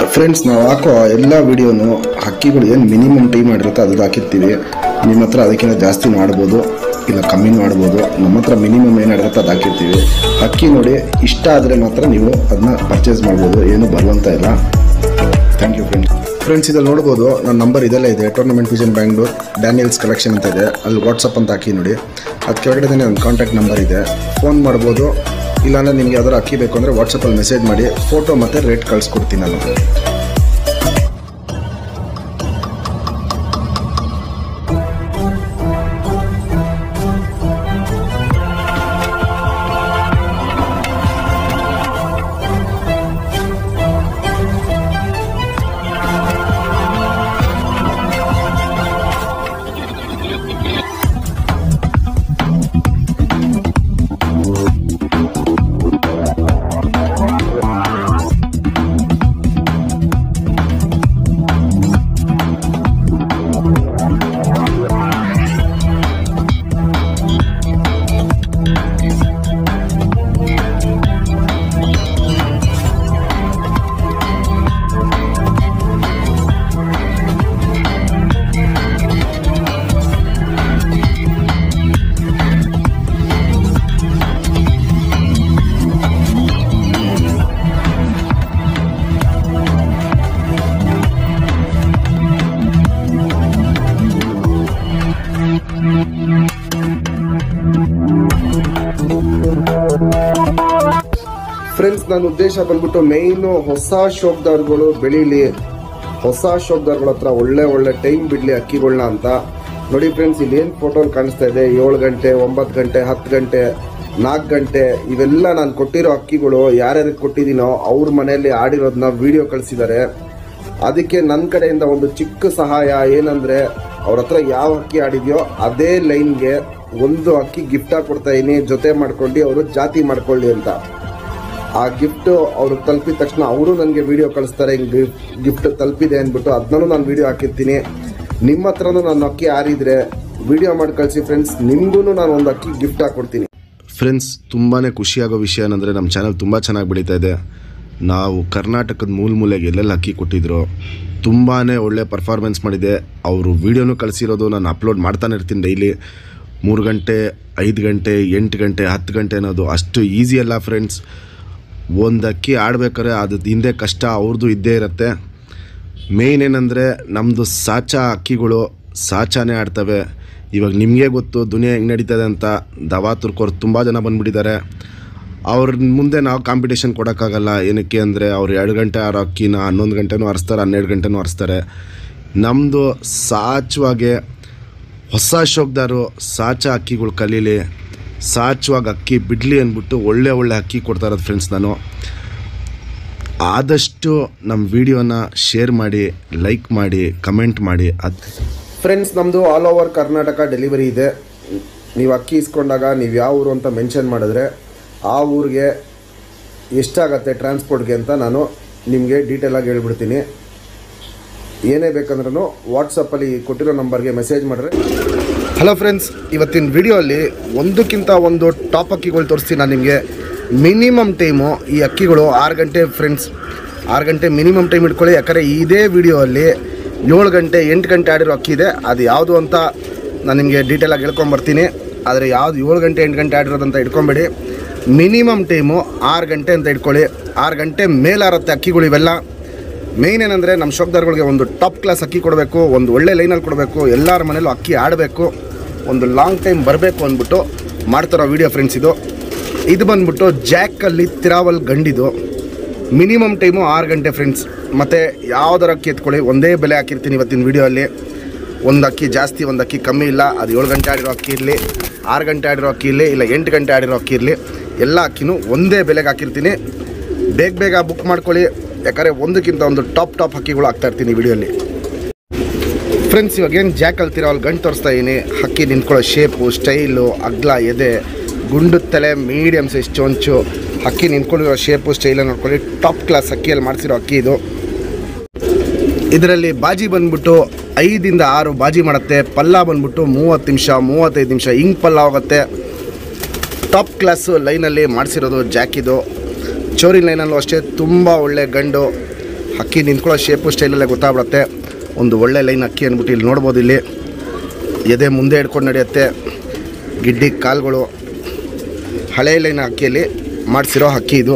friends ನಾವು ಹಾಕೋ ಎಲ್ಲ ವಿಡಿಯೋನು ಹಕ್ಕಿಗಳು ಏನು ಮಿನಿಮಮ್ ಟೈಮ್ ಮಾಡಿರುತ್ತೆ ಅದು ಹಾಕಿರ್ತೀವಿ ನಿಮ್ಮ ಹತ್ರ ಅದಕ್ಕಿಂತ ಜಾಸ್ತಿ ಮಾಡ್ಬೋದು ಇಲ್ಲ ಕಮ್ಮಿ ಮಾಡ್ಬೋದು ನಮ್ಮ ಹತ್ರ ಮಿನಿಮಮ್ ಏನು ಇರುತ್ತೆ ಅದು ಹಾಕಿರ್ತೀವಿ ಹಕ್ಕಿ ನೋಡಿ ಇಷ್ಟ ಆದರೆ ಮಾತ್ರ ನೀವು ಅದನ್ನ ಪರ್ಚೇಸ್ ಮಾಡ್ಬೋದು ಏನು ಬರುವಂತ ಇಲ್ಲ ಥ್ಯಾಂಕ್ ಯು ಫ್ರೆಂಡ್ಸ್ ಫ್ರೆಂಡ್ಸ್ ಇದಲ್ಲಿ ನೋಡ್ಬೋದು ನನ್ನ ನಂಬರ್ ಇದೆಲ್ಲ ಇದೆ tournament vision Bangalore Daniels collection ಅಂತ ಇದೆ ಅಲ್ಲಿ ವಾಟ್ಸಪ್ ಅಂತ ಹಾಕಿ ನೋಡಿ ಅದು ಕೆಳಗಡೆ ನನ್ನ ಕಾಂಟ್ಯಾಕ್ಟ್ ನಂಬರ್ ಇದೆ ಫೋನ್ ಮಾಡ್ಬೋದು ಇಲ್ಲಾಂದ್ರೆ ನಿಮ್ಗೆ ಯಾವ್ದಾರು ಅಕ್ಕಿ ಬೇಕು ಅಂದರೆ ವಾಟ್ಸಪ್ಪಲ್ಲಿ ಮೆಸೇಜ್ ಮಾಡಿ ಫೋಟೋ ಮತ್ತು ರೇಟ್ ಕಳಿಸ್ಕೊಡ್ತೀನಿ ನಾನು ಫ್ರೆಂಡ್ಸ್ ನನ್ನ ಉದ್ದೇಶ ಬಂದ್ಬಿಟ್ಟು ಮೇಯ್ನು ಹೊಸ ಶೋಕ್ದಾರ್ಗಳು ಬೆಳೀಲಿ ಹೊಸ ಶೋಕ್ದಾರ್ಗಳ ಹತ್ರ ಒಳ್ಳೆ ಒಳ್ಳೆ ಟೈಮ್ ಬಿಡಲಿ ಅಕ್ಕಿಗಳನ್ನ ಅಂತ ನೋಡಿ ಫ್ರೆಂಡ್ಸ್ ಇಲ್ಲಿ ಏನು ಫೋಟೋ ಕಾಣಿಸ್ತಾ ಇದೆ ಏಳು ಗಂಟೆ ಒಂಬತ್ತು ಗಂಟೆ ಹತ್ತು ಗಂಟೆ ನಾಲ್ಕು ಗಂಟೆ ಇವೆಲ್ಲ ನಾನು ಕೊಟ್ಟಿರೋ ಅಕ್ಕಿಗಳು ಯಾರ್ಯಾರಿಗೆ ಕೊಟ್ಟಿದ್ದೀನೋ ಅವ್ರ ಮನೆಯಲ್ಲಿ ಆಡಿರೋದನ್ನ ವಿಡಿಯೋ ಕಳಿಸಿದ್ದಾರೆ ಅದಕ್ಕೆ ನನ್ನ ಕಡೆಯಿಂದ ಒಂದು ಚಿಕ್ಕ ಸಹಾಯ ಏನಂದ್ರೆ ಅವ್ರ ಹತ್ರ ಯಾವ ಅಕ್ಕಿ ಆಡಿದ್ಯೋ ಅದೇ ಲೈನ್ಗೆ ಒಂದು ಅಕ್ಕಿ ಗಿಫ್ಟ್ ಆಗಿ ಕೊಡ್ತಾ ಇದೀನಿ ಜೊತೆ ಮಾಡ್ಕೊಂಡು ಅವರು ಜಾತಿ ಮಾಡ್ಕೊಳ್ಳಿ ಅಂತ ಆ ಗಿಫ್ಟ್ ಅವ್ರು ತಲುಪಿದ ತಕ್ಷಣ ಅವರು ನನಗೆ ವಿಡಿಯೋ ಕಳಿಸ್ತಾರೆ ಹಿಂಗೆ ಗಿಫ್ಟ್ ತಲುಪಿದೆ ಅಂದ್ಬಿಟ್ಟು ಅದನ್ನೂ ನಾನು ವಿಡಿಯೋ ಹಾಕಿರ್ತೀನಿ ನಿಮ್ಮ ಹತ್ರನೂ ನಾನು ಅಕ್ಕಿ ಆರಿದ್ರೆ ವಿಡಿಯೋ ಮಾಡಿ ಕಳಿಸಿ ಫ್ರೆಂಡ್ಸ್ ನಿಮಗೂ ನಾನು ಒಂದು ಅಕ್ಕಿ ಗಿಫ್ಟ್ ಹಾಕ್ಕೊಡ್ತೀನಿ ಫ್ರೆಂಡ್ಸ್ ತುಂಬಾ ಖುಷಿಯಾಗೋ ವಿಷಯ ಏನಂದರೆ ನಮ್ಮ ಚಾನಲ್ ತುಂಬ ಚೆನ್ನಾಗಿ ಬೆಳೀತಾ ಇದೆ ನಾವು ಕರ್ನಾಟಕದ ಮೂಲ ಮೂಲೆಗೆ ಎಲ್ಲೆಲ್ಲಿ ಅಕ್ಕಿ ಕೊಟ್ಟಿದ್ರು ತುಂಬಾ ಒಳ್ಳೆ ಪರ್ಫಾರ್ಮೆನ್ಸ್ ಮಾಡಿದೆ ಅವರು ವೀಡಿಯೋನು ಕಳಿಸಿರೋದು ನಾನು ಅಪ್ಲೋಡ್ ಮಾಡ್ತಾನೆ ಇರ್ತೀನಿ ಡೈಲಿ ಮೂರು ಗಂಟೆ ಐದು ಗಂಟೆ ಎಂಟು ಗಂಟೆ ಹತ್ತು ಗಂಟೆ ಅನ್ನೋದು ಅಷ್ಟು ಈಸಿ ಅಲ್ಲ ಫ್ರೆಂಡ್ಸ್ ಒಂದು ಅಕ್ಕಿ ಆಡ್ಬೇಕಾದ್ರೆ ಅದು ಹಿಂದೆ ಕಷ್ಟ ಅವ್ರದ್ದು ಇದ್ದೇ ಇರುತ್ತೆ ಮೇಯ್ನ್ ಏನಂದರೆ ನಮ್ಮದು ಸಾಚಾ ಅಕ್ಕಿಗಳು ಸಾಚಾನೇ ಆಡ್ತವೆ ಇವಾಗ ನಿಮಗೆ ಗೊತ್ತು ದುನಿಯಾ ಹೆಂಗೆ ನಡೀತದೆ ಅಂತ ದವಾ ತುರ್ಕೋರು ತುಂಬ ಜನ ಬಂದುಬಿಟ್ಟಿದ್ದಾರೆ ಅವ್ರ ಮುಂದೆ ನಾವು ಕಾಂಪಿಟೇಷನ್ ಕೊಡೋಕ್ಕಾಗಲ್ಲ ಏನಕ್ಕೆ ಅಂದರೆ ಅವ್ರು ಎರಡು ಗಂಟೆ ಆರೋ ಅಕ್ಕಿನ ಹನ್ನೊಂದು ಗಂಟೆನೂ ಹರಿಸ್ತಾರೆ ಹನ್ನೆರಡು ಗಂಟೆನೂ ಹರಿಸ್ತಾರೆ ನಮ್ಮದು ಸಾಚವಾಗೆ ಹೊಸ ಶೋಕ್ದಾರು ಸಾಚ ಅಕ್ಕಿಗಳು ಕಲೀಲಿ ಸಾಚುವಾಗ ಅಕ್ಕಿ ಬಿಡಲಿ ಅಂದ್ಬಿಟ್ಟು ಒಳ್ಳೆ ಒಳ್ಳೆ ಅಕ್ಕಿ ಕೊಡ್ತಾ ಇರೋದು ಫ್ರೆಂಡ್ಸ್ ನಾನು ಆದಷ್ಟು ನಮ್ಮ ವಿಡಿಯೋನ ಶೇರ್ ಮಾಡಿ ಲೈಕ್ ಮಾಡಿ ಕಮೆಂಟ್ ಮಾಡಿ ಅದು ಫ್ರೆಂಡ್ಸ್ ನಮ್ಮದು ಆಲ್ ಓವರ್ ಕರ್ನಾಟಕ ಡೆಲಿವರಿ ಇದೆ ನೀವು ಅಕ್ಕಿ ಇಸ್ಕೊಂಡಾಗ ನೀವು ಯಾವ ಊರು ಅಂತ ಮೆನ್ಷನ್ ಮಾಡಿದ್ರೆ ಆ ಊರಿಗೆ ಎಷ್ಟಾಗತ್ತೆ ಟ್ರಾನ್ಸ್ಪೋರ್ಟ್ಗೆ ಅಂತ ನಾನು ನಿಮಗೆ ಡೀಟೇಲಾಗಿ ಹೇಳ್ಬಿಡ್ತೀನಿ ಏನೇ ಬೇಕಂದ್ರೂ ವಾಟ್ಸಪ್ಪಲ್ಲಿ ಕೊಟ್ಟಿರೋ ನಂಬರ್ಗೆ ಮೆಸೇಜ್ ಮಾಡಿದ್ರೆ ಹಲೋ ಫ್ರೆಂಡ್ಸ್ ಇವತ್ತಿನ ವಿಡಿಯೋ ಅಲ್ಲಿ ಒಂದಕ್ಕಿಂತ ಒಂದು ಟಾಪ್ ಅಕ್ಕಿಗಳು ತೋರಿಸ್ತೀನಿ ನಾನು ನಿಮಗೆ ಮಿನಿಮಮ್ ಟೈಮು ಈ ಅಕ್ಕಿಗಳು ಆರು ಗಂಟೆ ಫ್ರೆಂಡ್ಸ್ ಆರು ಗಂಟೆ ಮಿನಿಮಮ್ ಟೈಮ್ ಇಟ್ಕೊಳ್ಳಿ ಯಾಕಂದರೆ ಇದೇ ವಿಡಿಯೋ ಅಲ್ಲಿ ಏಳು ಗಂಟೆ ಎಂಟು ಗಂಟೆ ಆಡಿರೋ ಅಕ್ಕಿ ಇದೆ ಅದು ಯಾವುದು ಅಂತ ನಾನು ನಿಮಗೆ ಡೀಟೇಲಾಗಿ ಹೇಳ್ಕೊಂಬರ್ತೀನಿ ಆದರೆ ಯಾವುದು ಏಳು ಗಂಟೆ ಎಂಟು ಗಂಟೆ ಆಡಿರೋದಂತ ಇಟ್ಕೊಂಬೇಡಿ ಮಿನಿಮಮ್ ಟೈಮು ಆರು ಗಂಟೆ ಅಂತ ಇಟ್ಕೊಳ್ಳಿ ಆರು ಗಂಟೆ ಮೇಲಾರತ್ತೆ ಅಕ್ಕಿಗಳು ಇವೆಲ್ಲ ಮೇಯ್ನ್ ಏನಂದರೆ ನಮ್ಮ ಶೋಕ್ದಾರ್ಗಳಿಗೆ ಒಂದು ಟಾಪ್ ಕ್ಲಾಸ್ ಅಕ್ಕಿ ಕೊಡಬೇಕು ಒಂದು ಒಳ್ಳೆ ಲೈನಲ್ಲಿ ಕೊಡಬೇಕು ಎಲ್ಲರ ಮನೇಲೂ ಅಕ್ಕಿ ಆಡಬೇಕು ಒಂದು ಲಾಂಗ್ ಟೈಮ್ ಬರಬೇಕು ಅಂದ್ಬಿಟ್ಟು ಮಾಡ್ತಾರೋ ವಿಡಿಯೋ ಫ್ರೆಂಡ್ಸ್ ಇದು ಇದು ಬಂದ್ಬಿಟ್ಟು ಜಾಕಲ್ಲಿ ತಿರಾವಲ್ ಗಂಡಿದು ಮಿನಿಮಮ್ ಟೈಮು ಆರು ಗಂಟೆ ಫ್ರೆಂಡ್ಸ್ ಮತ್ತು ಯಾವ್ದಾರ ಅಕ್ಕಿ ಎತ್ಕೊಳ್ಳಿ ಒಂದೇ ಬೆಲೆ ಹಾಕಿರ್ತೀನಿ ಇವತ್ತಿನ ವಿಡಿಯೋ ಅಲ್ಲಿ ಒಂದು ಅಕ್ಕಿ ಜಾಸ್ತಿ ಒಂದು ಅಕ್ಕಿ ಕಮ್ಮಿ ಇಲ್ಲ ಅದು ಏಳು ಗಂಟೆ ಆಡಿರೋ ಅಕ್ಕಿ ಇರಲಿ ಆರು ಗಂಟೆ ಆಡಿರೋ ಅಕ್ಕಿ ಇರಲಿ ಇಲ್ಲ ಎಂಟು ಗಂಟೆ ಆಡಿರೋ ಅಕ್ಕಿ ಇರಲಿ ಎಲ್ಲ ಅಕ್ಕಿನೂ ಒಂದೇ ಬೆಲೆಗೆ ಹಾಕಿರ್ತೀನಿ ಬೇಗ ಬೇಗ ಬುಕ್ ಮಾಡ್ಕೊಳ್ಳಿ ಯಾಕಂದರೆ ಒಂದಕ್ಕಿಂತ ಒಂದು ಟಾಪ್ ಟಾಪ್ ಹಕ್ಕಿಗಳು ಹಾಕ್ತಾ ಇರ್ತೀನಿ ವಿಡಿಯೋಲಿ ಫ್ರೆಂಡ್ಸ್ ಇವಾಗ ಏನು ಜಾಕ್ ಅಲ್ತೀರ ಅಲ್ಲಿ ಗಂಟು ತೋರಿಸ್ತಾ ಇದೀನಿ ಹಕ್ಕಿ ನಿಂತ್ಕೊಳ್ಳೋ ಶೇಪು ಸ್ಟೈಲು ಅಗ್ಲ ಎದೆ ಗುಂಡು ತಲೆ ಮೀಡಿಯಮ್ ಸೈಜ್ ಚೊಂಚು ಹಕ್ಕಿ ನಿಂತ್ಕೊಂಡಿರೋ ಶೇಪು ಸ್ಟೈಲ ನೋಡ್ಕೊಳ್ಳಿ ಟಾಪ್ ಕ್ಲಾಸ್ ಹಕ್ಕಿಯಲ್ಲಿ ಮಾಡಿಸಿರೋ ಅಕ್ಕಿ ಇದು ಇದರಲ್ಲಿ ಬಾಜಿ ಬಂದ್ಬಿಟ್ಟು ಐದಿಂದ ಆರು ಬಾಜಿ ಮಾಡುತ್ತೆ ಪಲ್ಲ ಬಂದ್ಬಿಟ್ಟು ಮೂವತ್ತು ನಿಮಿಷ ಮೂವತ್ತೈದು ನಿಮಿಷ ಹಿಂಗೆ ಪಲ್ಲ ಹೋಗುತ್ತೆ ಟಾಪ್ ಕ್ಲಾಸು ಲೈನಲ್ಲಿ ಮಾಡಿಸಿರೋದು ಜಾಕಿದು ಚೋರಿ ಲೈನಲ್ಲೂ ಅಷ್ಟೇ ತುಂಬ ಒಳ್ಳೆ ಗಂಡು ಅಕ್ಕಿ ನಿಂತ್ಕೊಳ್ಳೋ ಶೇಪು ಸ್ಟೈಲಲ್ಲೇ ಗೊತ್ತಾಗ್ಬಿಡುತ್ತೆ ಒಂದು ಒಳ್ಳೆ ಲೈನ್ ಅಕ್ಕಿ ಅಂದ್ಬಿಟ್ಟು ಇಲ್ಲಿ ನೋಡ್ಬೋದು ಇಲ್ಲಿ ಎದೆ ಮುಂದೆ ಹಿಡ್ಕೊಂಡು ನಡೆಯುತ್ತೆ ಗಿಡ್ಡಿ ಕಾಲುಗಳು ಹಳೆ ಲೈನ್ ಅಕ್ಕಿಯಲ್ಲಿ ಮಾಡಿಸಿರೋ ಅಕ್ಕಿ ಇದು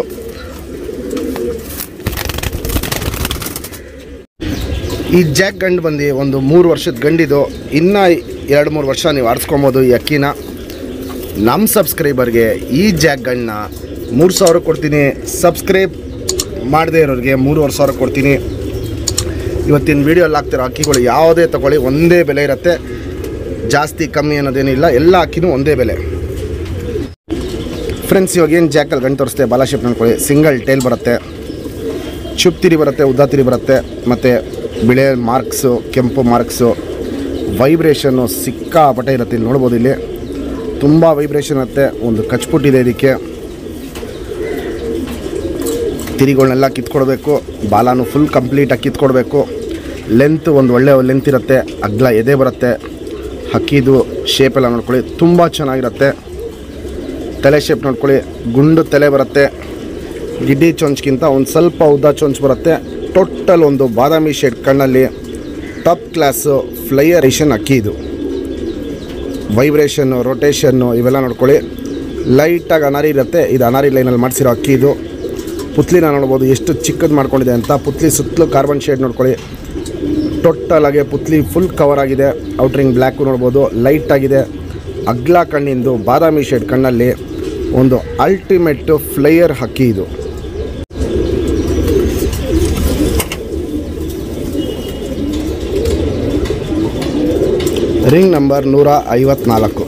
ಈ ಜಾಕ್ ಗಂಡು ಬಂದು ಒಂದು ಮೂರು ವರ್ಷದ ಗಂಡಿದು ಇನ್ನೂ ಎರಡು ಮೂರು ವರ್ಷ ನೀವು ಆಡಿಸ್ಕೊಬೋದು ಈ ಅಕ್ಕಿನ ನಮ್ಮ ಸಬ್ಸ್ಕ್ರೈಬರ್ಗೆ ಈ ಜಾಕ್ ಗಂಡನ್ನ ಮೂರು ಸಾವಿರ ಕೊಡ್ತೀನಿ ಸಬ್ಸ್ಕ್ರೈಬ್ ಮಾಡದೇ ಇರೋರಿಗೆ ಮೂರುವರೆ ಸಾವಿರ ಕೊಡ್ತೀನಿ ಇವತ್ತಿನ ವೀಡಿಯೋಲ್ಲಿ ಹಾಕ್ತಿರೋ ಅಕ್ಕಿಗಳು ಯಾವುದೇ ತಗೊಳ್ಳಿ ಒಂದೇ ಬೆಲೆ ಇರುತ್ತೆ ಜಾಸ್ತಿ ಕಮ್ಮಿ ಅನ್ನೋದೇನಿಲ್ಲ ಎಲ್ಲ ಅಕ್ಕಿನೂ ಒಂದೇ ಬೆಲೆ ಫ್ರೆಂಡ್ಸ್ ಇವಾಗ ಏನು ಜಾಕಲ್ಲಿ ಗಂಟು ತೋರಿಸ್ತೆ ಬಾಲ ಶೇಪ್ ನೋಡ್ಕೊಳ್ಳಿ ಸಿಂಗಲ್ ಟೇಲ್ ಬರುತ್ತೆ ಚುಪ್ ತಿರಿ ಬರುತ್ತೆ ಉದ್ದ ತಿರಿ ಬರುತ್ತೆ ಮತ್ತು ಬಿಳೆ ಮಾರ್ಕ್ಸು ಕೆಂಪು ಮಾರ್ಕ್ಸು ವೈಬ್ರೇಷನ್ನು ಸಿಕ್ಕಾಪಟ್ಟೆ ಇರುತ್ತೆ ಇಲ್ಲಿ ನೋಡ್ಬೋದು ಇಲ್ಲಿ ತುಂಬ ವೈಬ್ರೇಷನ್ ಇರುತ್ತೆ ಒಂದು ಕಚ್ಪುಟ್ಟಿದೆ ಇದಕ್ಕೆ ತಿರಿಗಳನ್ನೆಲ್ಲ ಕಿತ್ಕೊಡ್ಬೇಕು ಬಾಲನು ಫುಲ್ ಕಂಪ್ಲೀಟಾಗಿ ಕಿತ್ಕೊಡ್ಬೇಕು ಲೆಂತ್ ಒಂದು ಒಳ್ಳೆ ಲೆಂತ್ ಇರುತ್ತೆ ಅಗ್ಲ ಎದೆ ಬರುತ್ತೆ ಹಕ್ಕಿದು ಶೇಪೆಲ್ಲ ನೋಡ್ಕೊಳ್ಳಿ ತುಂಬ ಚೆನ್ನಾಗಿರುತ್ತೆ ತಲೆ ಶೇಪ್ ನೋಡ್ಕೊಳ್ಳಿ ಗುಂಡು ತಲೆ ಬರುತ್ತೆ ಗಿಡ್ಡಿ ಚೊಂಚ್ಗಿಂತ ಒಂದು ಸ್ವಲ್ಪ ಉದ್ದ ಚೊಂಚ್ ಬರುತ್ತೆ ಟೋಟಲ್ ಒಂದು ಬಾದಾಮಿ ಶೇಡ್ ಕಣ್ಣಲ್ಲಿ ಟಾಪ್ ಕ್ಲಾಸು ಫ್ಲೈಯರೇಷನ್ ಅಕ್ಕಿ ಇದು ವೈಬ್ರೇಷನ್ನು ರೊಟೇಷನ್ನು ಇವೆಲ್ಲ ನೋಡ್ಕೊಳ್ಳಿ ಲೈಟಾಗಿ ಅನಾರಿ ಇರುತ್ತೆ ಇದು ಅನಾರಿ ಲೈನಲ್ಲಿ ಮಾಡಿಸಿರೋ ಅಕ್ಕಿ ಇದು ಪುತ್ಲಿನ ನೋಡ್ಬೋದು ಎಷ್ಟು ಚಿಕ್ಕದು ಮಾಡ್ಕೊಂಡಿದೆ ಅಂತ ಪುತ್ಲಿ ಸುತ್ತಲೂ ಕಾರ್ಬನ್ ಶೇಡ್ ನೋಡ್ಕೊಳ್ಳಿ ಟೋಟಲ್ ಆಗಿ ಪುತ್ಲಿ ಫುಲ್ ಕವರ್ ಆಗಿದೆ ಔಟ್ರಿಂಗ್ ಬ್ಲ್ಯಾಕು ನೋಡ್ಬೋದು ಲೈಟ್ ಆಗಿದೆ ಅಗ್ಲ ಕಣ್ಣಿಂದು ಬಾದಾಮಿ ಶೇಡ್ ಕಣ್ಣಲ್ಲಿ ಒಂದು ಅಲ್ಟಿಮೇಟ್ ಫ್ಲೈಯರ್ ಹಕ್ಕಿ ಇದು ರಿಂಗ್ ನಂಬರ್ ನೂರ ಐವತ್ನಾಲ್ಕು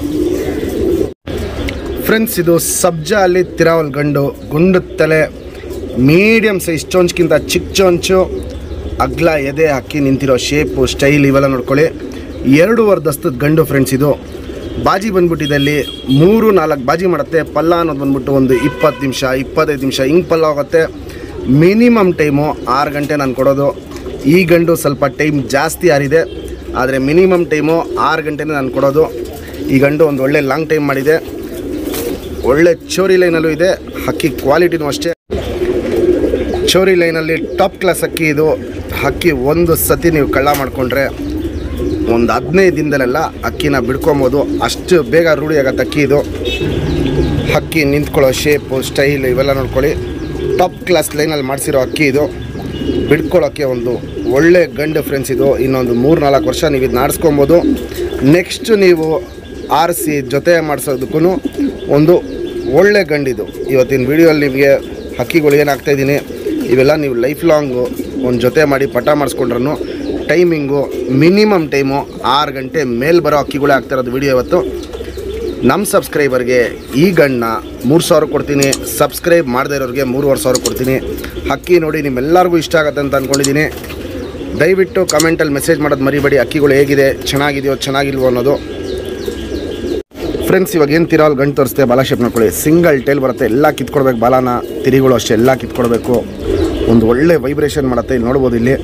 ಫ್ರೆಂಡ್ಸ್ ಇದು ಸಬ್ಜಾ ಅಲ್ಲಿ ತಿರಾವಲ್ ಗಂಡು ಗುಂಡು ತಲೆ ಮೀಡಿಯಮ್ ಸೈಜ್ ಚೊಂಚ್ಗಿಂತ ಚಿಕ್ಕ ಚೊಂಚು ಅಗ್ಲ ಎದೆ ಹಾಕಿ ನಿಂತಿರೋ ಶೇಪು ಸ್ಟೈಲ್ ಇವೆಲ್ಲ ನೋಡ್ಕೊಳ್ಳಿ ಎರಡೂವರೆ ದಸ್ತದ ಗಂಡು ಫ್ರೆಂಡ್ಸ್ ಇದು ಬಾಜಿ ಬಂದ್ಬಿಟ್ಟಿದೆ ಅಲ್ಲಿ ಮೂರು ನಾಲ್ಕು ಬಾಜಿ ಮಾಡುತ್ತೆ ಪಲ್ಲ ಅನ್ನೋದು ಬಂದ್ಬಿಟ್ಟು ಒಂದು ಇಪ್ಪತ್ತು ನಿಮಿಷ ಇಪ್ಪತ್ತೈದು ನಿಮಿಷ ಹಿಂಗೆ ಪಲ್ಲ ಹೋಗುತ್ತೆ ಮಿನಿಮಮ್ ಟೈಮು ಆರು ಗಂಟೆ ನಾನು ಕೊಡೋದು ಈ ಗಂಡು ಸ್ವಲ್ಪ ಟೈಮ್ ಜಾಸ್ತಿ ಆರಿದೆ ಆದರೆ ಮಿನಿಮಮ್ ಟೈಮು ಆರು ಗಂಟೆನೇ ನಾನು ಕೊಡೋದು ಈ ಗಂಡು ಒಂದು ಒಳ್ಳೆ ಲಾಂಗ್ ಟೈಮ್ ಮಾಡಿದೆ ಒಳ್ಳೆ ಚೋರಿ ಲೈನಲ್ಲೂ ಇದೆ ಹಕ್ಕಿ ಕ್ವಾಲಿಟಿನೂ ಅಷ್ಟೇ ಚೋರಿ ಲೈನಲ್ಲಿ ಟಾಪ್ ಕ್ಲಾಸ್ ಅಕ್ಕಿ ಇದು ಹಕ್ಕಿ ಒಂದು ಸತಿ ನೀವು ಕಳ್ಳ ಮಾಡಿಕೊಂಡ್ರೆ ಒಂದು ಹದಿನೈದು ದಿನದಲ್ಲೆಲ್ಲ ಅಕ್ಕಿನ ಬಿಡ್ಕೊಬೋದು ಅಷ್ಟು ಬೇಗ ರೂಢಿ ಆಗತ್ತೆ ಅಕ್ಕಿ ಇದು ಹಕ್ಕಿ ನಿಂತ್ಕೊಳ್ಳೋ ಶೇಪು ಸ್ಟೈಲ್ ಇವೆಲ್ಲ ನೋಡ್ಕೊಳ್ಳಿ ಟಾಪ್ ಕ್ಲಾಸ್ ಲೈನಲ್ಲಿ ಮಾಡಿಸಿರೋ ಅಕ್ಕಿ ಇದು ಬಿಡ್ಕೊಳ್ಳೋಕ್ಕೆ ಒಂದು ಒಳ್ಳೆ ಗಂಡು ಫ್ರೆಂಡ್ಸ್ ಇದು ಇನ್ನೊಂದು ಮೂರು ನಾಲ್ಕು ವರ್ಷ ನೀವು ಇದನ್ನ ಆಡಿಸ್ಕೊಬೋದು ನೆಕ್ಸ್ಟ್ ನೀವು ಆರಿಸಿ ಜೊತೆ ಮಾಡಿಸೋದಕ್ಕೂ ಒಂದು ಒಳ್ಳೆ ಗಂಡಿದು ಇವತ್ತಿನ ವೀಡಿಯೋಲ್ಲಿ ನಿಮಗೆ ಹಕ್ಕಿಗಳು ಏನಾಗ್ತಾ ಇದ್ದೀನಿ ಇವೆಲ್ಲ ನೀವು ಲೈಫ್ ಲಾಂಗು ಒಂದು ಜೊತೆ ಮಾಡಿ ಪಟ ಮಾಡಿಸ್ಕೊಂಡ್ರು ಟೈಮಿಂಗು ಮಿನಿಮಮ್ ಟೈಮು ಆರು ಗಂಟೆ ಮೇಲೆ ಬರೋ ಹಕ್ಕಿಗಳೇ ಆಗ್ತಾ ಇರೋದು ವೀಡಿಯೋ ಇವತ್ತು ನಮ್ಮ ಸಬ್ಸ್ಕ್ರೈಬರ್ಗೆ ಈ ಗಣ್ಣ ಮೂರು ಸಾವಿರ ಕೊಡ್ತೀನಿ ಸಬ್ಸ್ಕ್ರೈಬ್ ಮಾಡದೇ ಇರೋರಿಗೆ ಮೂರುವರೆ ಸಾವಿರ ಕೊಡ್ತೀನಿ ಹಕ್ಕಿ ನೋಡಿ ನಿಮ್ಮೆಲ್ಲರಿಗೂ ಇಷ್ಟ ಆಗುತ್ತೆ ಅಂತ ಅಂದ್ಕೊಂಡಿದ್ದೀನಿ ದಯವಿಟ್ಟು ಕಮೆಂಟಲ್ಲಿ ಮೆಸೇಜ್ ಮಾಡೋದು ಮರಿಬೇಡಿ ಅಕ್ಕಿಗಳು ಹೇಗಿದೆ ಚೆನ್ನಾಗಿದೆಯೋ ಚೆನ್ನಾಗಿಲ್ವೋ ಅನ್ನೋದು ಫ್ರೆಂಡ್ಸ್ ಇವಾಗ ಏನು ತಿರಾವಲ್ ಗಂಟು ತೋರಿಸ್ತೆ ಬಾಲ ಶೇಪ್ ನೋಡ್ಕೊಳ್ಳಿ ಸಿಂಗಲ್ ಟೇಲ್ ಬರುತ್ತೆ ಎಲ್ಲ ಕಿತ್ಕೊಡ್ಬೇಕು ಬಾಲನ ತಿರಿಗಳು ಅಷ್ಟೇ ಎಲ್ಲ ಕಿತ್ಕೊಡ್ಬೇಕು ಒಂದು ಒಳ್ಳೆ ವೈಬ್ರೇಷನ್ ಮಾಡುತ್ತೆ ಇಲ್ಲಿ ನೋಡ್ಬೋದು ಇಲ್ಲಿ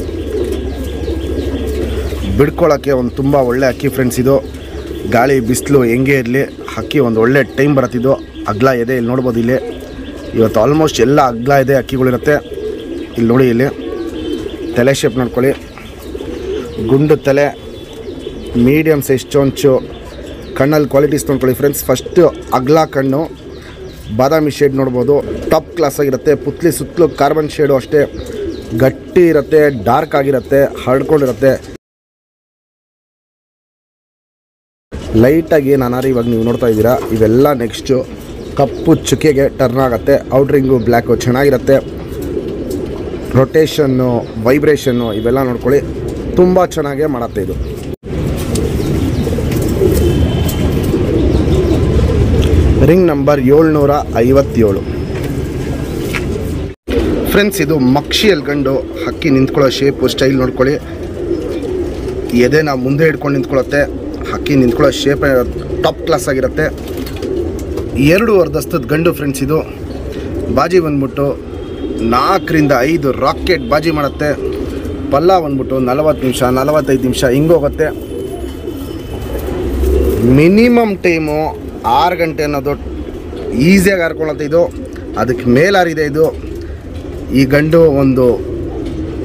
ಬಿಡ್ಕೊಳ್ಳೋಕ್ಕೆ ಒಂದು ತುಂಬ ಒಳ್ಳೆ ಅಕ್ಕಿ ಫ್ರೆಂಡ್ಸ್ ಇದು ಗಾಳಿ ಬಿಸಿಲು ಹೆಂಗೆ ಇರಲಿ ಅಕ್ಕಿ ಒಂದು ಒಳ್ಳೆ ಟೈಮ್ ಬರುತ್ತಿದ್ದು ಅಗ್ಲ ಇದೆ ಇಲ್ಲಿ ನೋಡ್ಬೋದು ಇಲ್ಲಿ ಇವತ್ತು ಆಲ್ಮೋಸ್ಟ್ ಎಲ್ಲ ಅಗ್ಲ ಇದೆ ಅಕ್ಕಿಗಳಿರುತ್ತೆ ಇಲ್ಲಿ ನೋಡಿ ಇಲ್ಲಿ ತಲೆ ಶೇಪ್ ನೋಡ್ಕೊಳ್ಳಿ ಗುಂಡು ತಲೆ ಮೀಡಿಯಮ್ ಸೈಜ್ ಚೊಂಚು ಕಣ್ಣಲ್ಲಿ ಕ್ವಾಲಿಟೀಸ್ ನೋಡ್ಕೊಳ್ಳಿ ಫ್ರೆಂಡ್ಸ್ ಫಸ್ಟು ಅಗ್ಲ ಕಣ್ಣು ಬಾದಾಮಿ ಶೇಡ್ ನೋಡ್ಬೋದು ಟಾಪ್ ಕ್ಲಾಸ್ ಆಗಿರುತ್ತೆ ಪುತ್ಲಿ ಸುತ್ತಲೂ ಕಾರ್ಬನ್ ಶೇಡು ಅಷ್ಟೇ ಗಟ್ಟಿ ಇರುತ್ತೆ ಡಾರ್ಕ್ ಆಗಿರುತ್ತೆ ಹರಡ್ಕೊಂಡಿರುತ್ತೆ ಲೈಟಾಗಿ ನಾನು ಇವಾಗ ನೀವು ನೋಡ್ತಾ ಇದ್ದೀರಾ ಇವೆಲ್ಲ ನೆಕ್ಸ್ಟು ಕಪ್ಪು ಚುಕ್ಕೆಗೆ ಟರ್ನ್ ಆಗುತ್ತೆ ಔಟ್ರಿಂಗು ಬ್ಲ್ಯಾಕು ಚೆನ್ನಾಗಿರುತ್ತೆ ರೊಟೇಷನ್ನು ವೈಬ್ರೇಷನ್ನು ಇವೆಲ್ಲ ನೋಡ್ಕೊಳ್ಳಿ ತುಂಬ ಚೆನ್ನಾಗೇ ಮಾಡುತ್ತೆ ಇದು ರಿಂಗ್ ನಂಬರ್ ಏಳ್ನೂರ ಐವತ್ತೇಳು ಫ್ರೆಂಡ್ಸ್ ಇದು ಮಕ್ಷಿಯಲ್ಲಿ ಗಂಡು ಹಕ್ಕಿ ನಿಂತ್ಕೊಳ್ಳೋ ಶೇಪು ಸ್ಟೈಲ್ ನೋಡ್ಕೊಳ್ಳಿ ಎದೆನ ಮುಂದೆ ಹಿಡ್ಕೊಂಡು ನಿಂತ್ಕೊಳ್ಳುತ್ತೆ ಹಕ್ಕಿ ನಿಂತ್ಕೊಳ್ಳೋ ಶೇಪ್ ಟಾಪ್ ಕ್ಲಾಸ್ ಆಗಿರುತ್ತೆ ಎರಡು ಅರ್ಧಸ್ತದ ಗಂಡು ಫ್ರೆಂಡ್ಸ್ ಇದು ಬಾಜಿ ಬಂದ್ಬಿಟ್ಟು ನಾಲ್ಕರಿಂದ ಐದು ರಾಕೆಟ್ ಬಾಜಿ ಮಾಡುತ್ತೆ ಪಲ್ಲ ಬಂದ್ಬಿಟ್ಟು ನಲವತ್ತು ನಿಮಿಷ ನಲವತ್ತೈದು ನಿಮಿಷ ಹಿಂಗೋಗುತ್ತೆ ಮಿನಿಮಮ್ ಟೈಮು ಆರು ಗಂಟೆ ಅನ್ನೋದು ಈಸಿಯಾಗಿ ಹಾರ್ಕೊಳತ್ತೆ ಇದು ಅದಕ್ಕೆ ಮೇಲಾರಿದೆ ಇದು ಈ ಗಂಡು ಒಂದು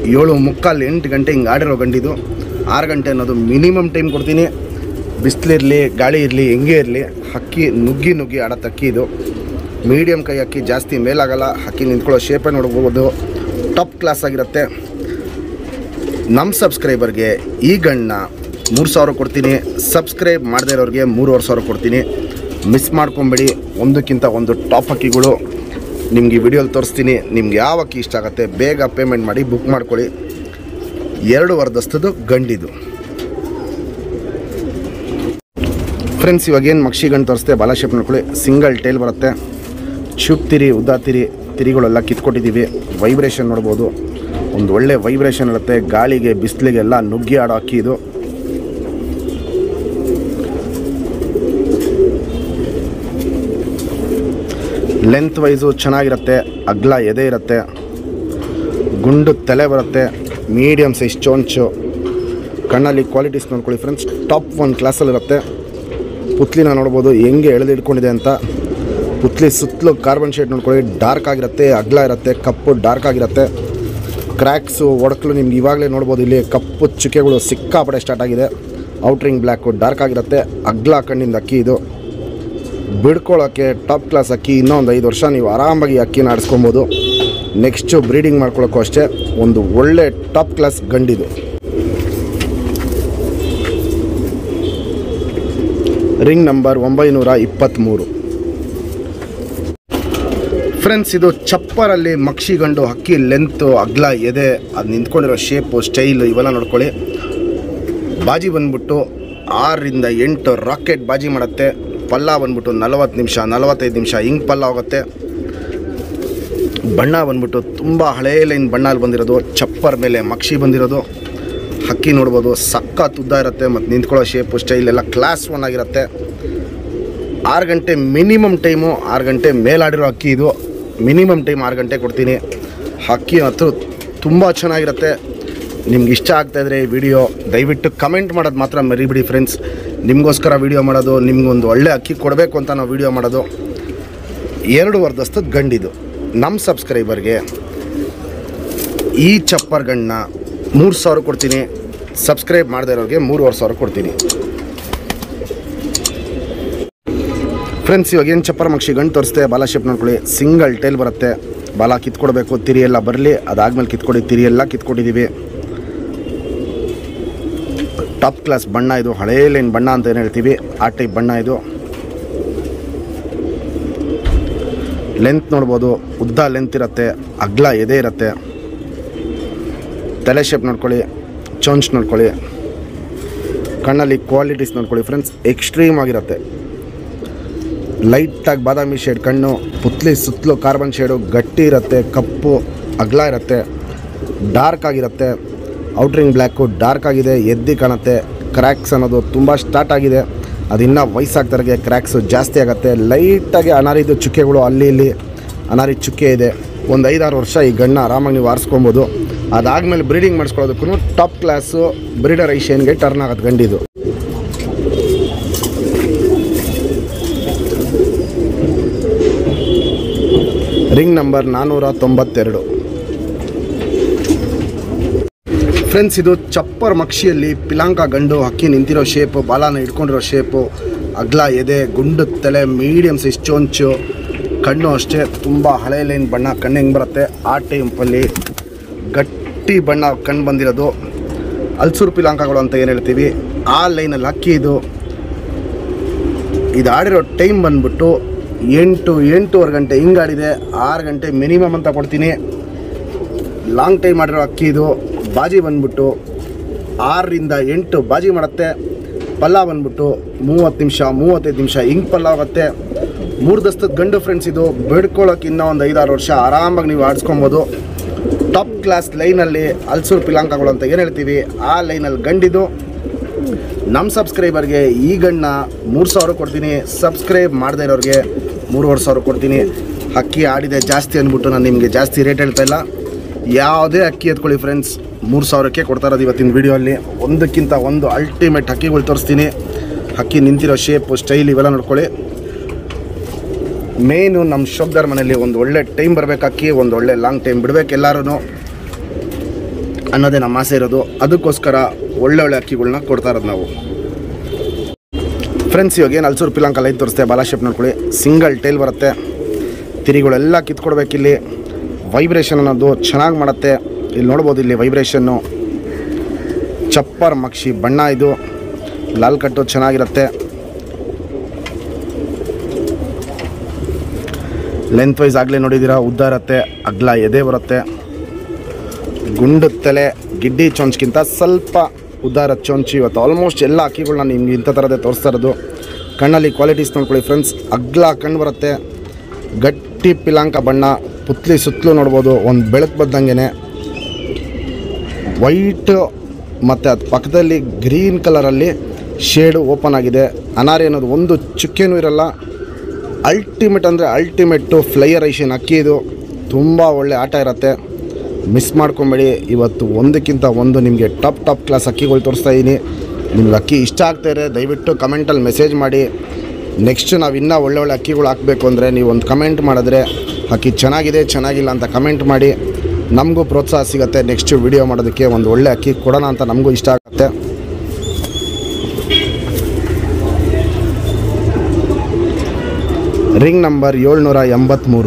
ಏಳು ಮುಕ್ಕಾಲು ಎಂಟು ಗಂಟೆ ಹಿಂಗೆ ಆಡಿರೋ ಗಂಡಿದು ಆರು ಗಂಟೆ ಅನ್ನೋದು ಮಿನಿಮಮ್ ಟೈಮ್ ಕೊಡ್ತೀನಿ ಬಿಸಿಲಿರಲಿ ಗಾಳಿ ಇರಲಿ ಹೆಂಗೆ ಇರಲಿ ಹಕ್ಕಿ ನುಗ್ಗಿ ನುಗ್ಗಿ ಆಡೋ ಅಕ್ಕಿ ಇದು ಮೀಡಿಯಮ್ ಕೈ ಅಕ್ಕಿ ಜಾಸ್ತಿ ಮೇಲಾಗಲ್ಲ ಹಕ್ಕಿ ನಿಂತ್ಕೊಳ್ಳೋ ಶೇಪೇ ನೋಡ್ಬೋದು ಟಾಪ್ ಕ್ಲಾಸ್ ಆಗಿರುತ್ತೆ ನಮ್ಮ ಸಬ್ಸ್ಕ್ರೈಬರ್ಗೆ ಈ ಗಣ್ಣ ಮೂರು ಸಾವಿರ ಕೊಡ್ತೀನಿ ಸಬ್ಸ್ಕ್ರೈಬ್ ಮಾಡದೇ ಇರೋರಿಗೆ ಮೂರುವರೆ ಸಾವಿರ ಕೊಡ್ತೀನಿ ಮಿಸ್ ಮಾಡ್ಕೊಂಬೇಡಿ ಒಂದಕ್ಕಿಂತ ಒಂದು ಟಾಪ್ ಅಕ್ಕಿಗಳು ನಿಮ್ಗೆ ಈ ವಿಡಿಯೋಲಿ ತೋರಿಸ್ತೀನಿ ನಿಮ್ಗೆ ಯಾವ ಅಕ್ಕಿ ಇಷ್ಟ ಆಗುತ್ತೆ ಬೇಗ ಪೇಮೆಂಟ್ ಮಾಡಿ ಬುಕ್ ಮಾಡ್ಕೊಳ್ಳಿ ಎರಡು ವರ್ಧಸ್ತದು ಗಂಡಿದು ಫ್ರೆಂಡ್ಸ್ ಇವಾಗ ಏನು ಮಕ್ಷಿ ಗಂಡು ತೋರಿಸ್ತೆ ಬಾಲ ಶೇಪ್ ನೋಡ್ಕೊಳ್ಳಿ ಸಿಂಗಲ್ ಟೇಲ್ ಬರುತ್ತೆ ಚುಪ್ ತಿರಿ ಉದ್ದ ತಿರಿ ತಿರಿಗಳೆಲ್ಲ ಕಿತ್ಕೊಟ್ಟಿದ್ದೀವಿ ವೈಬ್ರೇಷನ್ ನೋಡ್ಬೋದು ಒಂದು ಒಳ್ಳೆ ವೈಬ್ರೇಷನ್ ಇರುತ್ತೆ ಗಾಳಿಗೆ ಬಿಸಿಲಿಗೆಲ್ಲ ನುಗ್ಗಿ ಆಡೋ ಅಕ್ಕಿ ಇದು ಲೆಂತ್ ವೈಸು ಚೆನ್ನಾಗಿರುತ್ತೆ ಅಗ್ಲ ಎದೆ ಇರುತ್ತೆ ಗುಂಡು ತಲೆ ಬರುತ್ತೆ ಮೀಡಿಯಮ್ ಸೈಜ್ ಚೋಂಚು ಕಣ್ಣಲ್ಲಿ ಕ್ವಾಲಿಟೀಸ್ ನೋಡ್ಕೊಳ್ಳಿ ಫ್ರೆಂಡ್ಸ್ ಟಾಪ್ ಒನ್ ಕ್ಲಾಸಲ್ಲಿರುತ್ತೆ ಪುತ್ಲಿನ ನೋಡ್ಬೋದು ಹೆಂಗೆ ಎಳೆದಿಟ್ಕೊಂಡಿದೆ ಅಂತ ಪುತ್ಲಿ ಸುತ್ತಲೂ ಕಾರ್ಬನ್ ಶೇಡ್ ನೋಡ್ಕೊಳ್ಳಿ ಡಾರ್ಕ್ ಆಗಿರುತ್ತೆ ಅಗ್ಲ ಇರುತ್ತೆ ಕಪ್ಪು ಡಾರ್ಕ್ ಆಗಿರುತ್ತೆ ಕ್ರ್ಯಾಕ್ಸು ಒಡಕಲು ನಿಮ್ಗೆ ಇವಾಗಲೇ ನೋಡ್ಬೋದು ಇಲ್ಲಿ ಕಪ್ಪು ಚುಕ್ಕೆಗಳು ಸಿಕ್ಕಾಪಡೆ ಸ್ಟಾರ್ಟ್ ಆಗಿದೆ ಔಟ್ರಿಂಗ್ ಬ್ಲ್ಯಾಕು ಡಾರ್ಕ್ ಆಗಿರುತ್ತೆ ಅಗ್ಲ ಕಣ್ಣಿಂದ ಅಕ್ಕಿ ಇದು ಬಿಡ್ಕೊಳ್ಳೋಕ್ಕೆ ಟಾಪ್ ಕ್ಲಾಸ್ ಅಕ್ಕಿ ಇನ್ನೂ ಒಂದು ಐದು ವರ್ಷ ನೀವು ಆರಾಮಾಗಿ ಅಕ್ಕಿನ ಆಡಿಸ್ಕೊಬೋದು ನೆಕ್ಸ್ಟು ಬ್ರೀಡಿಂಗ್ ಮಾಡ್ಕೊಳ್ಳೋಕ್ಕೂ ಅಷ್ಟೇ ಒಂದು ಒಳ್ಳೆ ಟಾಪ್ ಕ್ಲಾಸ್ ಗಂಡಿದು ರಿಂಗ್ ನಂಬರ್ ಒಂಬೈನೂರ ಇಪ್ಪತ್ತ್ಮೂರು ಫ್ರೆಂಡ್ಸ್ ಇದು ಚಪ್ಪರಲ್ಲಿ ಮಕ್ಷಿ ಗಂಡು ಹಕ್ಕಿ ಲೆಂತು ಅಗ್ಲ ಎದೆ ಅದು ನಿಂತ್ಕೊಂಡಿರೋ ಶೇಪು ಸ್ಟೈಲು ಇವೆಲ್ಲ ನೋಡ್ಕೊಳ್ಳಿ ಬಾಜಿ ಬಂದ್ಬಿಟ್ಟು ಆರರಿಂದ ಎಂಟು ರಾಕೆಟ್ ಬಾಜಿ ಮಾಡುತ್ತೆ ಪಲ್ಲ ಬಂದ್ಬಿಟ್ಟು ನಲವತ್ತು ನಿಮಿಷ ನಲವತ್ತೈದು ನಿಮಿಷ ಹಿಂಗೆ ಪಲ್ಲ ಹೋಗುತ್ತೆ ಬಣ್ಣ ಬಂದ್ಬಿಟ್ಟು ತುಂಬ ಹಳೇ ಲೈನ್ ಬಣ್ಣಲ್ಲಿ ಬಂದಿರೋದು ಚಪ್ಪರ್ ಮೇಲೆ ಮಕ್ಷಿ ಬಂದಿರೋದು ಹಕ್ಕಿ ನೋಡ್ಬೋದು ಸಖತ್ ಉದ್ದ ಇರುತ್ತೆ ಮತ್ತು ನಿಂತ್ಕೊಳ್ಳೋ ಶೇಪು ಸ್ಟೈಲ್ ಎಲ್ಲ ಕ್ಲಾಸ್ ಒನ್ ಆಗಿರುತ್ತೆ ಆರು ಗಂಟೆ ಮಿನಿಮಮ್ ಟೈಮು ಆರು ಗಂಟೆ ಮೇಲಾಡಿರೋ ಅಕ್ಕಿ ಇದು ಮಿನಿಮಮ್ ಟೈಮ್ ಆರು ಗಂಟೆ ಕೊಡ್ತೀನಿ ಅಕ್ಕಿ ಅಂತೂ ತುಂಬ ಚೆನ್ನಾಗಿರುತ್ತೆ ನಿಮ್ಗೆ ಇಷ್ಟ ಆಗ್ತಾಯಿದ್ರೆ ಈ ವಿಡಿಯೋ ದಯವಿಟ್ಟು ಕಮೆಂಟ್ ಮಾಡೋದು ಮಾತ್ರ ಮರಿಬಿಡಿ ಫ್ರೆಂಡ್ಸ್ ನಿಮಗೋಸ್ಕರ ವಿಡಿಯೋ ಮಾಡೋದು ನಿಮ್ಗೊಂದು ಒಳ್ಳೆ ಅಕ್ಕಿ ಕೊಡಬೇಕು ಅಂತ ನಾವು ವಿಡಿಯೋ ಮಾಡೋದು ಎರಡು ವರ್ಧಸ್ತದ ಗಂಡಿದು ನಮ್ಮ ಸಬ್ಸ್ಕ್ರೈಬರ್ಗೆ ಈ ಚಪ್ಪರ್ ಗಂಡನ್ನ ಮೂರು ಸಾವಿರ ಕೊಡ್ತೀನಿ ಸಬ್ಸ್ಕ್ರೈಬ್ ಮಾಡದೇ ಇರೋರಿಗೆ ಮೂರುವರೆ ಸಾವಿರ ಕೊಡ್ತೀನಿ ಫ್ರೆಂಡ್ಸ್ ಇವಾಗ ಏನು ಚಪ್ಪರ ಮಕ್ಷಿ ಗಂಡು ತೋರಿಸ್ತೆ ಬಾಲ ಶೇಪ್ ನೋಡ್ಕೊಳ್ಳಿ ಸಿಂಗಲ್ ಟೈಲ್ ಬರುತ್ತೆ ಬಾಲ ಕಿತ್ಕೊಡ್ಬೇಕು ತಿರಿ ಎಲ್ಲ ಬರಲಿ ಅದಾದ್ಮೇಲೆ ಕಿತ್ಕೊಡಿ ತಿರಿ ಎಲ್ಲ ಕಿತ್ಕೊಟ್ಟಿದ್ದೀವಿ ಟಾಪ್ ಕ್ಲಾಸ್ ಬಣ್ಣ ಇದು ಹಳೇ ಲೈನ್ ಬಣ್ಣ ಅಂತ ಏನು ಹೇಳ್ತೀವಿ ಆ ಟೈಪ್ ಬಣ್ಣ ಇದು ಲೆಂತ್ ನೋಡ್ಬೋದು ಉದ್ದ ಲೆಂತ್ ಇರುತ್ತೆ ಅಗ್ಲ ಎದೆ ಇರುತ್ತೆ ತಲೆ ಶೇಪ್ ನೋಡ್ಕೊಳ್ಳಿ ಚೊಂಚ್ ನೋಡ್ಕೊಳ್ಳಿ ಕಣ್ಣಲ್ಲಿ ಕ್ವಾಲಿಟೀಸ್ ನೋಡ್ಕೊಳ್ಳಿ ಫ್ರೆಂಡ್ಸ್ ಎಕ್ಸ್ಟ್ರೀಮ್ ಆಗಿರುತ್ತೆ ಲೈಟಾಗಿ ಬಾದಾಮಿ ಶೇಡ್ ಕಣ್ಣು ಪುತ್ಲಿ ಸುತ್ತಲೂ ಕಾರ್ಬನ್ ಶೇಡು ಗಟ್ಟಿ ಇರುತ್ತೆ ಕಪ್ಪು ಅಗ್ಲ ಇರುತ್ತೆ ಡಾರ್ಕ್ ಆಗಿರುತ್ತೆ ಔಟ್ರಿಂಗ್ ಬ್ಲ್ಯಾಕು ಡಾರ್ಕ್ ಆಗಿದೆ ಎದ್ದಿ ಕಾಣುತ್ತೆ ಕ್ರ್ಯಾಕ್ಸ್ ಅನ್ನೋದು ತುಂಬ ಸ್ಟಾರ್ಟ್ ಆಗಿದೆ ಅದಿನ್ನೂ ವಯಸ್ಸಾಗ್ತಾರಿಗೆ ಕ್ರ್ಯಾಕ್ಸು ಜಾಸ್ತಿ ಆಗುತ್ತೆ ಲೈಟಾಗಿ ಅನಾರಿದು ಚುಕ್ಕೆಗಳು ಅಲ್ಲಿ ಇಲ್ಲಿ ಅನಾರಿ ಚುಕ್ಕೆ ಇದೆ ಒಂದು ಐದಾರು ವರ್ಷ ಈ ಗಣ್ಣ ಆರಾಮಾಗಿ ನೀವು ಆರಿಸ್ಕೊಬೋದು ಅದಾದಮೇಲೆ ಬ್ರೀಡಿಂಗ್ ಮಾಡಿಸ್ಕೊಳ್ಳೋದಕ್ಕೂ ಟಾಪ್ ಕ್ಲಾಸು ಬ್ರೀಡರ್ ಐಷನ್ಗೆ ಟರ್ನ್ ಆಗುತ್ತೆ ಗಂಡಿದು ರಿಂಗ್ ನಂಬರ್ ನಾನ್ನೂರ ತೊಂಬತ್ತೆರಡು ಫ್ರೆಂಡ್ಸ್ ಇದು ಚಪ್ಪರ್ ಮಕ್ಷಿಯಲ್ಲಿ ಪಿಲಾಂಕ ಗಂಡು ಹಕ್ಕಿ ನಿಂತಿರೋ ಶೇಪು ಬಾಲಾನ ಹಿಡ್ಕೊಂಡಿರೋ ಶೇಪು ಅಗ್ಲ ಎದೆ ಗುಂಡು ತಲೆ ಮೀಡಿಯಮ್ ಸೈಜ್ ಚೊಂಚು ಕಣ್ಣು ಅಷ್ಟೇ ತುಂಬ ಹಳೆ ಲೈನ್ ಬಣ್ಣ ಕಣ್ಣು ಹೆಂಗೆ ಬರುತ್ತೆ ಆ ಟೈಪಲ್ಲಿ ಗಟ್ಟಿ ಬಣ್ಣ ಕಣ್ಣು ಬಂದಿರೋದು ಅಲ್ಸೂರು ಪಿಲಾಂಕಗಳು ಅಂತ ಏನು ಹೇಳ್ತೀವಿ ಆ ಲೈನಲ್ಲಿ ಹಕ್ಕಿ ಇದು ಇದು ಆಡಿರೋ ಟೈಮ್ ಬಂದ್ಬಿಟ್ಟು ಎಂಟು ಎಂಟೂವರೆ ಗಂಟೆ ಹಿಂಗೆ ಆಡಿದೆ ಆರು ಗಂಟೆ ಮಿನಿಮಮ್ ಅಂತ ಕೊಡ್ತೀನಿ ಲಾಂಗ್ ಟೈಮ್ ಮಾಡಿರೋ ಅಕ್ಕಿ ಇದು ಬಾಜಿ ಬಂದ್ಬಿಟ್ಟು ಆರರಿಂದ ಎಂಟು ಬಾಜಿ ಮಾಡುತ್ತೆ ಪಲ್ಲ ಬಂದ್ಬಿಟ್ಟು ಮೂವತ್ತು ನಿಮಿಷ ಮೂವತ್ತೈದು ನಿಮಿಷ ಹಿಂಗೆ ಪಲ್ಲ ಆಗುತ್ತೆ ಮೂರು ದಸ್ತದ ಗಂಡು ಫ್ರೆಂಡ್ಸ್ ಇದು ಬೇಡ್ಕೊಳ್ಳೋಕೆ ಇನ್ನೂ ಒಂದು ಐದಾರು ವರ್ಷ ಆರಾಮಾಗಿ ನೀವು ಆಡಿಸ್ಕೊಬೋದು ಟಾಪ್ ಕ್ಲಾಸ್ ಲೈನಲ್ಲಿ ಅಲ್ಸೂರು ಪಿಲಾಂಕಗಳು ಅಂತ ಏನು ಹೇಳ್ತೀವಿ ಆ ಲೈನಲ್ಲಿ ಗಂಡಿದು ನಮ್ಮ ಸಬ್ಸ್ಕ್ರೈಬರ್ಗೆ ಈ ಗಣ್ಣ ಮೂರು ಸಾವಿರ ಕೊಡ್ತೀನಿ ಸಬ್ಸ್ಕ್ರೈಬ್ ಮಾಡದೇ ಇರೋರಿಗೆ ಮೂರುವರೆ ಸಾವಿರ ಕೊಡ್ತೀನಿ ಅಕ್ಕಿ ಆಡಿದೆ ಜಾಸ್ತಿ ಅಂದ್ಬಿಟ್ಟು ನಾನು ನಿಮಗೆ ಜಾಸ್ತಿ ರೇಟ್ ಹೇಳ್ತಾ ಇಲ್ಲ ಯಾವುದೇ ಅಕ್ಕಿ ಎತ್ಕೊಳ್ಳಿ ಫ್ರೆಂಡ್ಸ್ ಮೂರು ಸಾವಿರಕ್ಕೆ ಕೊಡ್ತಾ ಇರೋದು ಇವತ್ತಿನ ವೀಡಿಯೋಲ್ಲಿ ಒಂದಕ್ಕಿಂತ ಒಂದು ಅಲ್ಟಿಮೇಟ್ ಹಕ್ಕಿಗಳು ತೋರಿಸ್ತೀನಿ ಹಕ್ಕಿ ನಿಂತಿರೋ ಶೇಪು ಸ್ಟೈಲ್ ಇವೆಲ್ಲ ನೋಡ್ಕೊಳ್ಳಿ ಮೇಯ್ನು ನಮ್ಮ ಶೋಕ್ದಾರ್ ಮನೇಲಿ ಒಂದು ಒಳ್ಳೆ ಟೈಮ್ ಬರಬೇಕು ಅಕ್ಕಿ ಒಂದು ಒಳ್ಳೆ ಲಾಂಗ್ ಟೈಮ್ ಬಿಡ್ಬೇಕು ಎಲ್ಲರೂ ಅನ್ನೋದೇ ನಮ್ಮ ಆಸೆ ಇರೋದು ಅದಕ್ಕೋಸ್ಕರ ಒಳ್ಳೆ ಒಳ್ಳೆ ಅಕ್ಕಿಗಳನ್ನ ಕೊಡ್ತಾ ಇರೋದು ನಾವು ಫ್ರೆಂಡ್ಸ್ ಇವಾಗ ಏನು ಅಲ್ಸೂರು ಪಿಲಾಂಕ ಲೈನ್ ತೋರಿಸ್ತೆ ಬಾಲ ಶೇಪ್ ನೋಡ್ಕೊಳ್ಳಿ ಸಿಂಗಲ್ ಟೈಲ್ ಬರುತ್ತೆ ತಿರಿಗಳೆಲ್ಲ ಕಿತ್ಕೊಡ್ಬೇಕಿಲ್ಲಿ ವೈಬ್ರೇಷನ್ ಅನ್ನೋದು ಚೆನ್ನಾಗಿ ಮಾಡುತ್ತೆ ಇಲ್ಲಿ ನೋಡ್ಬೋದು ಇಲ್ಲಿ ವೈಬ್ರೇಷನ್ನು ಚಪ್ಪರ್ ಮಕ್ಷಿ ಬಣ್ಣ ಇದು ಲಾಲ್ ಕಟ್ಟು ಚೆನ್ನಾಗಿರುತ್ತೆ ಲೆಂತ್ ವೈಸ್ ಆಗಲೇ ನೋಡಿದ್ದೀರಾ ಉದ್ದ ಇರುತ್ತೆ ಅಗ್ಲ ಎದೆ ಬರುತ್ತೆ ಗುಂಡು ತಲೆ ಗಿಡ್ಡಿ ಚೊಂಚ್ಗಿಂತ ಸ್ವಲ್ಪ ಉದ್ದ ಇರುತ್ತೆ ಚೊಂಚು ಇವತ್ತು ಆಲ್ಮೋಸ್ಟ್ ಎಲ್ಲ ಅಕ್ಕಿಗಳನ್ನ ನಿಮ್ಗೆ ಇಂಥ ಥರದೇ ತೋರಿಸ್ತಾ ಇರೋದು ಕಣ್ಣಲ್ಲಿ ಕ್ವಾಲಿಟೀಸ್ ನೋಡ್ಕೊಳ್ಳಿ ಫ್ರೆಂಡ್ಸ್ ಅಗ್ಲ ಕಣ್ಣು ಬರುತ್ತೆ ಗಟ್ಟಿ ಪಿಲಾಂಕ ಬಣ್ಣ ಪುತ್ಲಿ ಸುತ್ತಲೂ ನೋಡ್ಬೋದು ಒಂದು ಬೆಳಕು ಬದ್ದಂಗೆ ವೈಟ್ ಮತ್ತು ಅದು ಪಕ್ಕದಲ್ಲಿ ಗ್ರೀನ್ ಕಲರಲ್ಲಿ ಶೇಡು ಓಪನ್ ಆಗಿದೆ ಅನಾರಿ ಅನ್ನೋದು ಒಂದು ಚುಕ್ಕೆನೂ ಇರಲ್ಲ ಅಲ್ಟಿಮೇಟ್ ಅಂದರೆ ಅಲ್ಟಿಮೇಟು ಫ್ಲೈಯರ್ ಐಷನ್ ಅಕ್ಕಿ ಇದು ತುಂಬ ಒಳ್ಳೆ ಆಟ ಇರುತ್ತೆ ಮಿಸ್ ಮಾಡ್ಕೊಬೇಡಿ ಇವತ್ತು ಒಂದಕ್ಕಿಂತ ಒಂದು ನಿಮಗೆ ಟಾಪ್ ಟಾಪ್ ಕ್ಲಾಸ್ ಅಕ್ಕಿಗಳು ತೋರಿಸ್ತಾ ಇದ್ದೀನಿ ನಿಮ್ಗೆ ಅಕ್ಕಿ ಇಷ್ಟ ಆಗ್ತಾಯಿದ್ರೆ ದಯವಿಟ್ಟು ಕಮೆಂಟಲ್ಲಿ ಮೆಸೇಜ್ ಮಾಡಿ ನೆಕ್ಸ್ಟ್ ನಾವು ಇನ್ನೂ ಒಳ್ಳೆ ಒಳ್ಳೆ ಅಕ್ಕಿಗಳು ಹಾಕಬೇಕು ಅಂದರೆ ನೀವು ಒಂದು ಕಮೆಂಟ್ ಮಾಡಿದ್ರೆ ಅಕ್ಕಿ ಚೆನ್ನಾಗಿದೆ ಚೆನ್ನಾಗಿಲ್ಲ ಅಂತ ಕಮೆಂಟ್ ಮಾಡಿ ನಮಗೂ ಪ್ರೋತ್ಸಾಹ ಸಿಗುತ್ತೆ ನೆಕ್ಸ್ಟ್ ವಿಡಿಯೋ ಮಾಡೋದಕ್ಕೆ ಒಂದು ಒಳ್ಳೆ ಅಕ್ಕಿ ಕೊಡೋಣ ಅಂತ ನಮಗೂ ಇಷ್ಟ ಆಗುತ್ತೆ ರಿಂಗ್ ನಂಬರ್ ಏಳ್ನೂರ ಎಂಬತ್ತ್ಮೂರು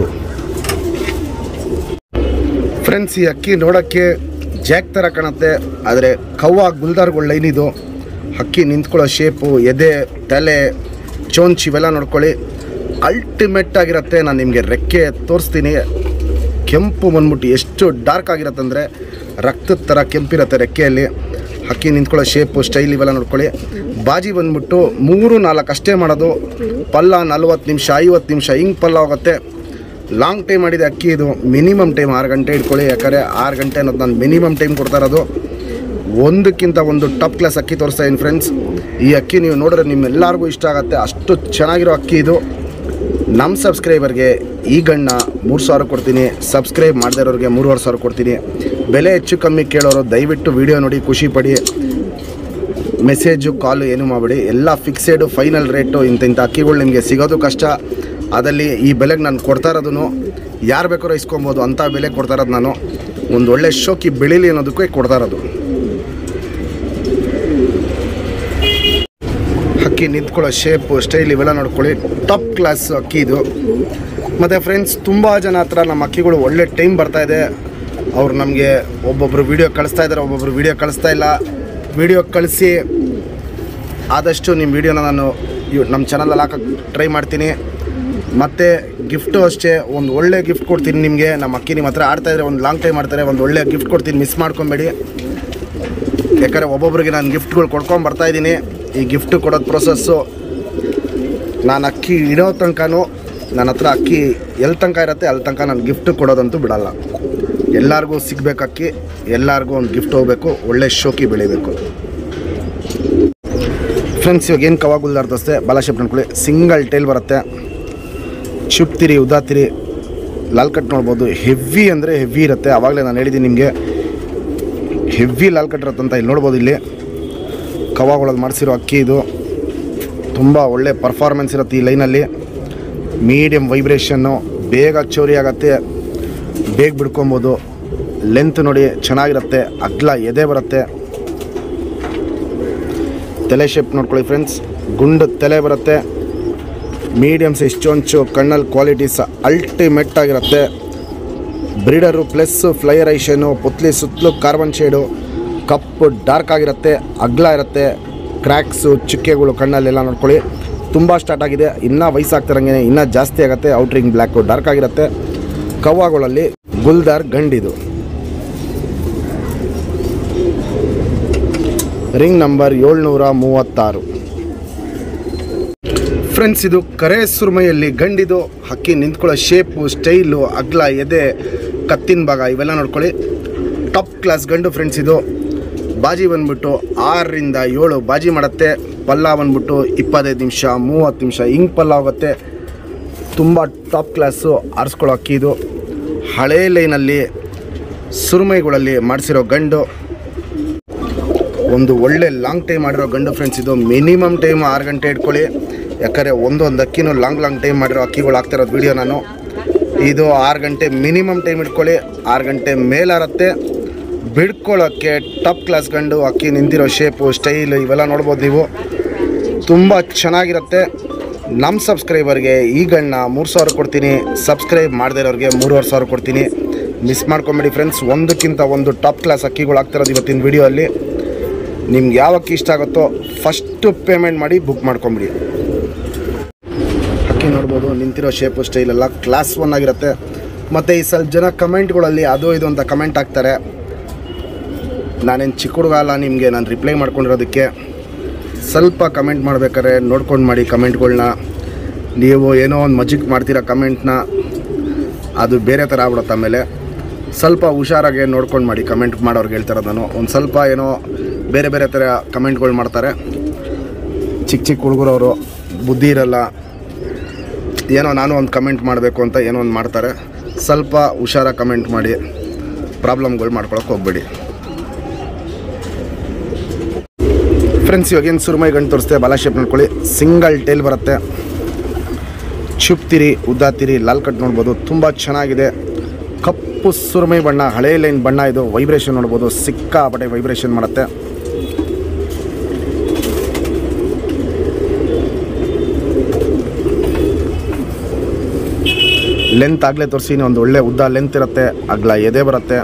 ಫ್ರೆಂಡ್ಸ್ ಈ ಅಕ್ಕಿ ನೋಡೋಕ್ಕೆ ಜಾಕ್ ಥರ ಕಾಣುತ್ತೆ ಆದರೆ ಕವ್ವ ಗುಲ್ದಾರ್ಗಳು ಲೈನ್ ಇದು ಅಕ್ಕಿ ನಿಂತ್ಕೊಳ್ಳೋ ಶೇಪು ಎದೆ ತಲೆ ಚೋಂಚ್ ಇವೆಲ್ಲ ನೋಡ್ಕೊಳ್ಳಿ ಅಲ್ಟಿಮೇಟ್ ಆಗಿರುತ್ತೆ ನಾನು ನಿಮಗೆ ರೆಕ್ಕೆ ತೋರಿಸ್ತೀನಿ ಕೆಂಪು ಬಂದ್ಬಿಟ್ಟು ಎಷ್ಟು ಡಾರ್ಕ್ ಆಗಿರುತ್ತೆ ಅಂದರೆ ರಕ್ತದ ಥರ ಕೆಂಪಿರುತ್ತೆ ರೆಕ್ಕೆಯಲ್ಲಿ ಹಕ್ಕಿ ನಿಂತ್ಕೊಳ್ಳೋ ಶೇಪು ಸ್ಟೈಲ್ ಇವೆಲ್ಲ ನೋಡ್ಕೊಳ್ಳಿ ಬಾಜಿ ಬಂದ್ಬಿಟ್ಟು ಮೂರು ನಾಲ್ಕು ಅಷ್ಟೇ ಮಾಡೋದು ಪಲ್ಲ ನಲ್ವತ್ತು ನಿಮಿಷ ಐವತ್ತು ನಿಮಿಷ ಹಿಂಗೆ ಪಲ್ಲ ಹೋಗುತ್ತೆ ಲಾಂಗ್ ಟೈಮ್ ಮಾಡಿದೆ ಅಕ್ಕಿ ಇದು ಮಿನಿಮಮ್ ಟೈಮ್ ಆರು ಗಂಟೆ ಇಟ್ಕೊಳ್ಳಿ ಯಾಕಂದರೆ ಆರು ಗಂಟೆ ಅನ್ನೋದು ನಾನು ಮಿನಿಮಮ್ ಟೈಮ್ ಕೊಡ್ತಾ ಇರೋದು ಒಂದಕ್ಕಿಂತ ಒಂದು ಟಾಪ್ ಕ್ಲಾಸ್ ಅಕ್ಕಿ ತೋರಿಸ್ತಾ ಇದ್ದೀನಿ ಫ್ರೆಂಡ್ಸ್ ಈ ಅಕ್ಕಿ ನೀವು ನೋಡಿದ್ರೆ ನಿಮ್ಮೆಲ್ಲರಿಗೂ ಇಷ್ಟ ಆಗುತ್ತೆ ಅಷ್ಟು ಚೆನ್ನಾಗಿರೋ ಅಕ್ಕಿ ಇದು ನಮ್ಮ ಸಬ್ಸ್ಕ್ರೈಬರ್ಗೆ ಈ ಗಣ್ಣ ಮೂರು ಸಾವಿರ ಕೊಡ್ತೀನಿ ಸಬ್ಸ್ಕ್ರೈಬ್ ಮಾಡದೇ ಇರೋರಿಗೆ ಮೂರುವರೆ ಸಾವಿರ ಕೊಡ್ತೀನಿ ಬೆಲೆ ಹೆಚ್ಚು ಕಮ್ಮಿ ಕೇಳೋರು ದಯವಿಟ್ಟು ವಿಡಿಯೋ ನೋಡಿ ಖುಷಿ ಪಡಿ ಮೆಸೇಜು ಕಾಲು ಏನು ಮಾಡಬೇಡಿ ಎಲ್ಲ ಫಿಕ್ಸೆಡು ಫೈನಲ್ ರೇಟು ಇಂಥ ಇಂಥ ಅಕ್ಕಿಗಳು ನಿಮಗೆ ಸಿಗೋದು ಕಷ್ಟ ಅದಲ್ಲಿ ಈ ಬೆಲೆಗೆ ನಾನು ಕೊಡ್ತಾ ಇರೋದು ಯಾರು ಬೇಕಾದ್ರೂ ಇಸ್ಕೊಬೋದು ಅಂಥ ಬೆಲೆ ಕೊಡ್ತಾ ಇರೋದು ನಾನು ಒಂದು ಒಳ್ಳೆ ಶೋಕಿ ಬೆಳೀಲಿ ಅನ್ನೋದಕ್ಕೆ ಕೊಡ್ತಾ ಇರೋದು ಅಕ್ಕಿ ನಿಂತ್ಕೊಳ್ಳೋ ಶೇಪು ಸ್ಟೈಲ್ ಇವೆಲ್ಲ ನೋಡ್ಕೊಳ್ಳಿ ಟಾಪ್ ಕ್ಲಾಸ್ ಅಕ್ಕಿ ಇದು ಮತ್ತು ಫ್ರೆಂಡ್ಸ್ ತುಂಬ ಜನ ಹತ್ರ ನಮ್ಮ ಅಕ್ಕಿಗಳು ಒಳ್ಳೆ ಟೈಮ್ ಬರ್ತಾ ಇದೆ ಅವ್ರು ನಮಗೆ ಒಬ್ಬೊಬ್ಬರು ವೀಡಿಯೋ ಕಳಿಸ್ತಾ ಇದ್ದಾರೆ ಒಬ್ಬೊಬ್ಬರು ವೀಡಿಯೋ ಕಳಿಸ್ತಾ ಇಲ್ಲ ವೀಡಿಯೋ ಕಳಿಸಿ ಆದಷ್ಟು ನಿಮ್ಮ ವೀಡಿಯೋನ ನಾನು ಇವ್- ನಮ್ಮ ಚಾನಲಲ್ಲಿ ಹಾಕಕ್ಕೆ ಟ್ರೈ ಮಾಡ್ತೀನಿ ಮತ್ತು ಗಿಫ್ಟು ಅಷ್ಟೇ ಒಂದು ಒಳ್ಳೆ ಗಿಫ್ಟ್ ಕೊಡ್ತೀನಿ ನಿಮಗೆ ನಮ್ಮ ಅಕ್ಕಿ ನಿಮ್ಮ ಹತ್ರ ಆಡ್ತಾ ಇದ್ರೆ ಒಂದು ಲಾಂಗ್ ಟೈಮ್ ಆಡ್ತಾರೆ ಒಂದು ಒಳ್ಳೆ ಗಿಫ್ಟ್ ಕೊಡ್ತೀನಿ ಮಿಸ್ ಮಾಡ್ಕೊಬೇಡಿ ಯಾಕಂದರೆ ಒಬ್ಬೊಬ್ರಿಗೆ ನಾನು ಗಿಫ್ಟ್ಗಳು ಕೊಡ್ಕೊಂಡು ಬರ್ತಾ ಇದ್ದೀನಿ ಈ ಗಿಫ್ಟ್ ಕೊಡೋದು ಪ್ರೊಸೆಸ್ಸು ನಾನು ಅಕ್ಕಿ ಇಡೋ ತನಕನೂ ನನ್ನ ಹತ್ರ ಅಕ್ಕಿ ಎಲ್ಲಿ ತನಕ ಇರುತ್ತೆ ಅಲ್ಲಿ ತನಕ ನಾನು ಗಿಫ್ಟ್ ಕೊಡೋದಂತೂ ಬಿಡಲ್ಲ ಎಲ್ಲರಿಗೂ ಸಿಗ್ಬೇಕು ಅಕ್ಕಿ ಎಲ್ಲರಿಗೂ ಒಂದು ಗಿಫ್ಟ್ ಹೋಗಬೇಕು ಒಳ್ಳೆ ಶೋಕಿ ಬೆಳಿಬೇಕು ಫ್ರೆಂಡ್ಸ್ ಇವಾಗ ಏನು ಕವಾಗುಲ್ದಾರ್ ದೋಸ್ತೆ ಬಾಲ ಶೇಪ್ ನೋಡ್ಕೊಳ್ಳಿ ಸಿಂಗಲ್ ಟೈಲ್ ಬರುತ್ತೆ ಚುಪ್ತಿರಿ ಉದಾತಿರಿ ಲಾಲ್ ಕಟ್ ನೋಡ್ಬೋದು ಹೆವಿ ಅಂದರೆ ಹೆವಿ ಇರುತ್ತೆ ಆವಾಗಲೇ ನಾನು ಹೇಳಿದ್ದೀನಿ ನಿಮಗೆ ಹೆವಿ ಲಾಲ್ ಕಟ್ ಇರುತ್ತೆ ಅಂತ ಇಲ್ಲಿ ನೋಡ್ಬೋದು ಇಲ್ಲಿ ಕವಾಗಳದ್ದು ಮಾಡಿಸಿರೋ ಅಕ್ಕಿ ಇದು ತುಂಬ ಒಳ್ಳೆ ಪರ್ಫಾರ್ಮೆನ್ಸ್ ಇರುತ್ತೆ ಈ ಲೈನಲ್ಲಿ ಮೀಡಿಯಮ್ ವೈಬ್ರೇಷನ್ನು ಬೇಗ ಚೋರಿ ಆಗತ್ತೆ ಬೇಗ ಬಿಡ್ಕೊಬೋದು ಲೆಂತ್ ನೋಡಿ ಚೆನ್ನಾಗಿರುತ್ತೆ ಅಗ್ಲ ಎದೆ ಬರುತ್ತೆ ತಲೆ ಶೇಪ್ ನೋಡ್ಕೊಳ್ಳಿ ಫ್ರೆಂಡ್ಸ್ ಗುಂಡು ತಲೆ ಬರುತ್ತೆ ಮೀಡಿಯಮ್ ಸೈಜ್ ಚೊಂಚು ಕಣ್ಣಲ್ಲಿ ಕ್ವಾಲಿಟೀಸ್ ಅಲ್ಟಿಮೇಟ್ ಆಗಿರುತ್ತೆ ಬ್ರೀಡರು ಪ್ಲಸ್ ಫ್ಲೈಯರ್ ಐಷನು ಪುತ್ಲಿ ಸುತ್ತಲೂ ಕಾರ್ಬನ್ ಶೇಡು ಕಪ್ಪು ಡಾರ್ಕ್ ಆಗಿರುತ್ತೆ ಅಗ್ಲ ಇರುತ್ತೆ ಕ್ರ್ಯಾಕ್ಸು ಚುಕ್ಕೆಗಳು ಕಣ್ಣಲ್ಲೆಲ್ಲ ನೋಡ್ಕೊಳ್ಳಿ ತುಂಬ ಸ್ಟಾರ್ಟ್ ಆಗಿದೆ ಇನ್ನೂ ವಯಸ್ಸಾಗ್ತಿರಂಗೆ ಇನ್ನೂ ಜಾಸ್ತಿ ಆಗುತ್ತೆ ಔಟ್ರಿಂಗ್ ಬ್ಲ್ಯಾಕು ಡಾರ್ಕ್ ಆಗಿರುತ್ತೆ ಕವ್ವಾಗಳಲ್ಲಿ ಗುಲ್ದಾರ್ ಗಂಡಿದು ರಿಂಗ್ ನಂಬರ್ ಏಳ್ನೂರ ಮೂವತ್ತಾರು ಫ್ರೆಂಡ್ಸ್ ಇದು ಕರೆ ಸುರ್ಮೈಯಲ್ಲಿ ಗಂಡಿದು ಹಕ್ಕಿ ನಿಂತ್ಕೊಳ್ಳೋ ಶೇಪು ಸ್ಟೈಲು ಅಗ್ಲ ಎದೆ ಕತ್ತಿನ ಭಾಗ ಇವೆಲ್ಲ ನೋಡ್ಕೊಳ್ಳಿ ಟಾಪ್ ಕ್ಲಾಸ್ ಗಂಡು ಫ್ರೆಂಡ್ಸ್ ಇದು ಬಾಜಿ ಬಂದ್ಬಿಟ್ಟು ಆರರಿಂದ ಏಳು ಬಾಜಿ ಮಾಡುತ್ತೆ ಪಲ್ಲ ಬಂದ್ಬಿಟ್ಟು ಇಪ್ಪತ್ತೈದು ನಿಮಿಷ ಮೂವತ್ತು ನಿಮಿಷ ಹಿಂಗೆ ಪಲ್ಲ ಹೋಗುತ್ತೆ ತುಂಬ ಟಾಪ್ ಕ್ಲಾಸು ಆರಿಸ್ಕೊಳ್ಳೋ ಅಕ್ಕಿ ಇದು ಹಳೇ ಲೈನಲ್ಲಿ ಸುರುಮೈಗಳಲ್ಲಿ ಮಾಡಿಸಿರೋ ಗಂಡು ಒಂದು ಒಳ್ಳೆ ಲಾಂಗ್ ಟೈಮ್ ಮಾಡಿರೋ ಗಂಡು ಫ್ರೆಂಡ್ಸ್ ಇದು ಮಿನಿಮಮ್ ಟೈಮ್ ಆರು ಗಂಟೆ ಇಟ್ಕೊಳ್ಳಿ ಯಾಕಂದರೆ ಒಂದೊಂದು ಅಕ್ಕಿನೂ ಲಾಂಗ್ ಲಾಂಗ್ ಟೈಮ್ ಮಾಡಿರೋ ಅಕ್ಕಿಗಳು ಆಗ್ತಿರೋದು ವಿಡಿಯೋ ನಾನು ಇದು ಆರು ಗಂಟೆ ಮಿನಿಮಮ್ ಟೈಮ್ ಇಟ್ಕೊಳ್ಳಿ ಆರು ಗಂಟೆ ಮೇಲಾರತ್ತೆ ಬಿಡ್ಕೊಳ್ಳೋಕ್ಕೆ ಟಾಪ್ ಕ್ಲಾಸ್ ಗಂಡು ಅಕ್ಕಿ ನಿಂತಿರೋ ಶೇಪು ಸ್ಟೈಲ್ ಇವೆಲ್ಲ ನೋಡ್ಬೋದು ನೀವು ತುಂಬ ಚೆನ್ನಾಗಿರುತ್ತೆ ನಮ್ಮ ಸಬ್ಸ್ಕ್ರೈಬರ್ಗೆ ಈ ಗಣ್ಣ ಮೂರು ಸಾವಿರ ಕೊಡ್ತೀನಿ ಸಬ್ಸ್ಕ್ರೈಬ್ ಮಾಡದೇ ಇರೋರಿಗೆ ಮೂರುವರೆ ಸಾವಿರ ಕೊಡ್ತೀನಿ ಮಿಸ್ ಮಾಡ್ಕೊಂಬೇಡಿ ಫ್ರೆಂಡ್ಸ್ ಒಂದಕ್ಕಿಂತ ಒಂದು ಟಾಪ್ ಕ್ಲಾಸ್ ಅಕ್ಕಿಗಳು ಆಗ್ತಿರೋದು ಇವತ್ತಿನ ವಿಡಿಯೋಲ್ಲಿ ನಿಮ್ಗೆ ಯಾವ ಅಕ್ಕಿ ಇಷ್ಟ ಆಗುತ್ತೋ ಫಸ್ಟು ಪೇಮೆಂಟ್ ಮಾಡಿ ಬುಕ್ ಮಾಡ್ಕೊಂಬಿಡಿ ಅಕ್ಕಿ ನೋಡ್ಬೋದು ನಿಂತಿರೋ ಶೇಪು ಸ್ಟೈಲ್ ಎಲ್ಲ ಕ್ಲಾಸ್ ಒನ್ ಆಗಿರುತ್ತೆ ಮತ್ತು ಈ ಸ್ವಲ್ಪ ಜನ ಕಮೆಂಟ್ಗಳಲ್ಲಿ ಅದು ಇದು ಅಂತ ಕಮೆಂಟ್ ಹಾಕ್ತಾರೆ ನಾನೇನು ಚಿಕ್ಕ ಹುಡುಗ ಅಲ್ಲ ನಿಮಗೆ ನಾನು ರಿಪ್ಲೈ ಮಾಡ್ಕೊಂಡಿರೋದಕ್ಕೆ ಸ್ವಲ್ಪ ಕಮೆಂಟ್ ಮಾಡ್ಬೇಕಾದ್ರೆ ನೋಡ್ಕೊಂಡು ಮಾಡಿ ಕಮೆಂಟ್ಗಳ್ನ ನೀವು ಏನೋ ಒಂದು ಮಜಿಕ್ ಮಾಡ್ತೀರ ಕಮೆಂಟ್ನ ಅದು ಬೇರೆ ಥರ ಆಗ್ಬಿಡುತ್ತೆ ಆಮೇಲೆ ಸ್ವಲ್ಪ ಹುಷಾರಾಗಿ ನೋಡ್ಕೊಂಡು ಮಾಡಿ ಕಮೆಂಟ್ ಮಾಡೋರ್ಗೆ ಹೇಳ್ತಿರೋದು ನಾನು ಒಂದು ಸ್ವಲ್ಪ ಏನೋ ಬೇರೆ ಬೇರೆ ಥರ ಕಮೆಂಟ್ಗಳು ಮಾಡ್ತಾರೆ ಚಿಕ್ಕ ಚಿಕ್ಕ ಹುಡುಗರವರು ಬುದ್ಧಿ ಇರಲ್ಲ ಏನೋ ನಾನು ಒಂದು ಕಮೆಂಟ್ ಮಾಡಬೇಕು ಅಂತ ಏನೋ ಒಂದು ಮಾಡ್ತಾರೆ ಸ್ವಲ್ಪ ಹುಷಾರಾಗಿ ಕಮೆಂಟ್ ಮಾಡಿ ಪ್ರಾಬ್ಲಮ್ಗಳು ಮಾಡ್ಕೊಳಕ್ಕೆ ಹೋಗ್ಬೇಡಿ ಫ್ರೆಂಡ್ಸ್ ಇವಾಗೇನು ಸುರುಮೈ ಗಂಟು ತೋರಿಸ್ತೆ ಬಾಲ ಶೇಪ್ ನೋಡ್ಕೊಳ್ಳಿ ಸಿಂಗಲ್ ಟೇಲ್ ಬರುತ್ತೆ ಚುಪ್ತಿರಿ ಉದ್ದಾತಿರಿ ಲಾಲ್ ಕಟ್ ನೋಡ್ಬೋದು ತುಂಬ ಚೆನ್ನಾಗಿದೆ ಕಪ್ಪು ಸುರುಮೈ ಬಣ್ಣ ಹಳೆ ಲೈನ್ ಬಣ್ಣ ಇದು ವೈಬ್ರೇಷನ್ ನೋಡ್ಬೋದು ಸಿಕ್ಕಾಪಟ್ಟೆ ವೈಬ್ರೇಷನ್ ಮಾಡುತ್ತೆ ಲೆಂತ್ ಆಗಲೇ ತೋರಿಸಿ ಒಂದು ಒಳ್ಳೆ ಉದ್ದ ಲೆಂತ್ ಇರುತ್ತೆ ಅಗ್ಲ ಎದೆ ಬರುತ್ತೆ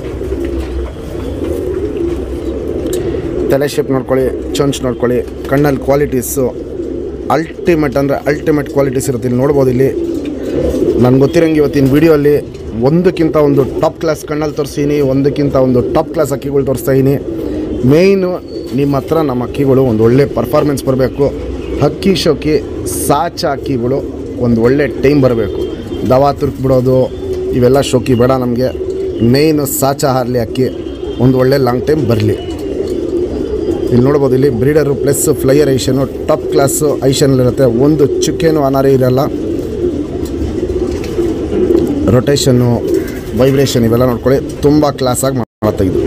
ತಲೆ ಶೇಪ್ ನೋಡ್ಕೊಳ್ಳಿ ಚೊಂಚ್ ನೋಡ್ಕೊಳ್ಳಿ ಕಣ್ಣಲ್ಲಿ ಕ್ವಾಲಿಟೀಸು ಅಲ್ಟಿಮೇಟ್ ಅಂದರೆ ಅಲ್ಟಿಮೇಟ್ ಕ್ವಾಲಿಟೀಸ್ ಇರುತ್ತೆ ಇಲ್ಲಿ ನೋಡ್ಬೋದು ಇಲ್ಲಿ ನನಗೆ ಗೊತ್ತಿರೋಂಗೆ ಇವತ್ತಿನ ವೀಡಿಯೋಲ್ಲಿ ಒಂದಕ್ಕಿಂತ ಒಂದು ಟಾಪ್ ಕ್ಲಾಸ್ ಕಣ್ಣಲ್ಲಿ ತೋರಿಸೀನಿ ಒಂದಕ್ಕಿಂತ ಒಂದು ಟಾಪ್ ಕ್ಲಾಸ್ ಅಕ್ಕಿಗಳು ತೋರಿಸ್ತಾ ಇದೀನಿ ಮೇಯ್ನು ನಿಮ್ಮ ಹತ್ರ ನಮ್ಮ ಅಕ್ಕಿಗಳು ಒಂದು ಒಳ್ಳೆ ಪರ್ಫಾರ್ಮೆನ್ಸ್ ಬರಬೇಕು ಹಕ್ಕಿ ಶೋಕಿ ಸಾಚ ಅಕ್ಕಿಗಳು ಒಂದು ಒಳ್ಳೆ ಟೈಮ್ ಬರಬೇಕು ದವಾ ತುರ್ಕ್ ಬಿಡೋದು ಇವೆಲ್ಲ ಶೋಕಿ ಬೇಡ ನಮಗೆ ಮೇಯ್ನು ಸಾಚ ಹಾರಲಿ ಅಕ್ಕಿ ಒಂದು ಒಳ್ಳೆ ಲಾಂಗ್ ಟೈಮ್ ಬರಲಿ ಇಲ್ಲಿ ನೋಡ್ಬೋದು ಇಲ್ಲಿ ಬ್ರೀಡರು ಪ್ಲಸ್ ಫ್ಲೈಯರ್ ಐಷನು ಟಾಪ್ ಕ್ಲಾಸು ಐಷನಲ್ಲಿರುತ್ತೆ ಒಂದು ಚುಕ್ಕೇನು ಅನಾರಿ ಇರಲ್ಲ ರೊಟೇಷನ್ನು ವೈಬ್ರೇಷನ್ ಇವೆಲ್ಲ ನೋಡ್ಕೊಳ್ಳಿ ತುಂಬ ಕ್ಲಾಸಾಗಿ ಮಾಡುತ್ತೆ ಇದು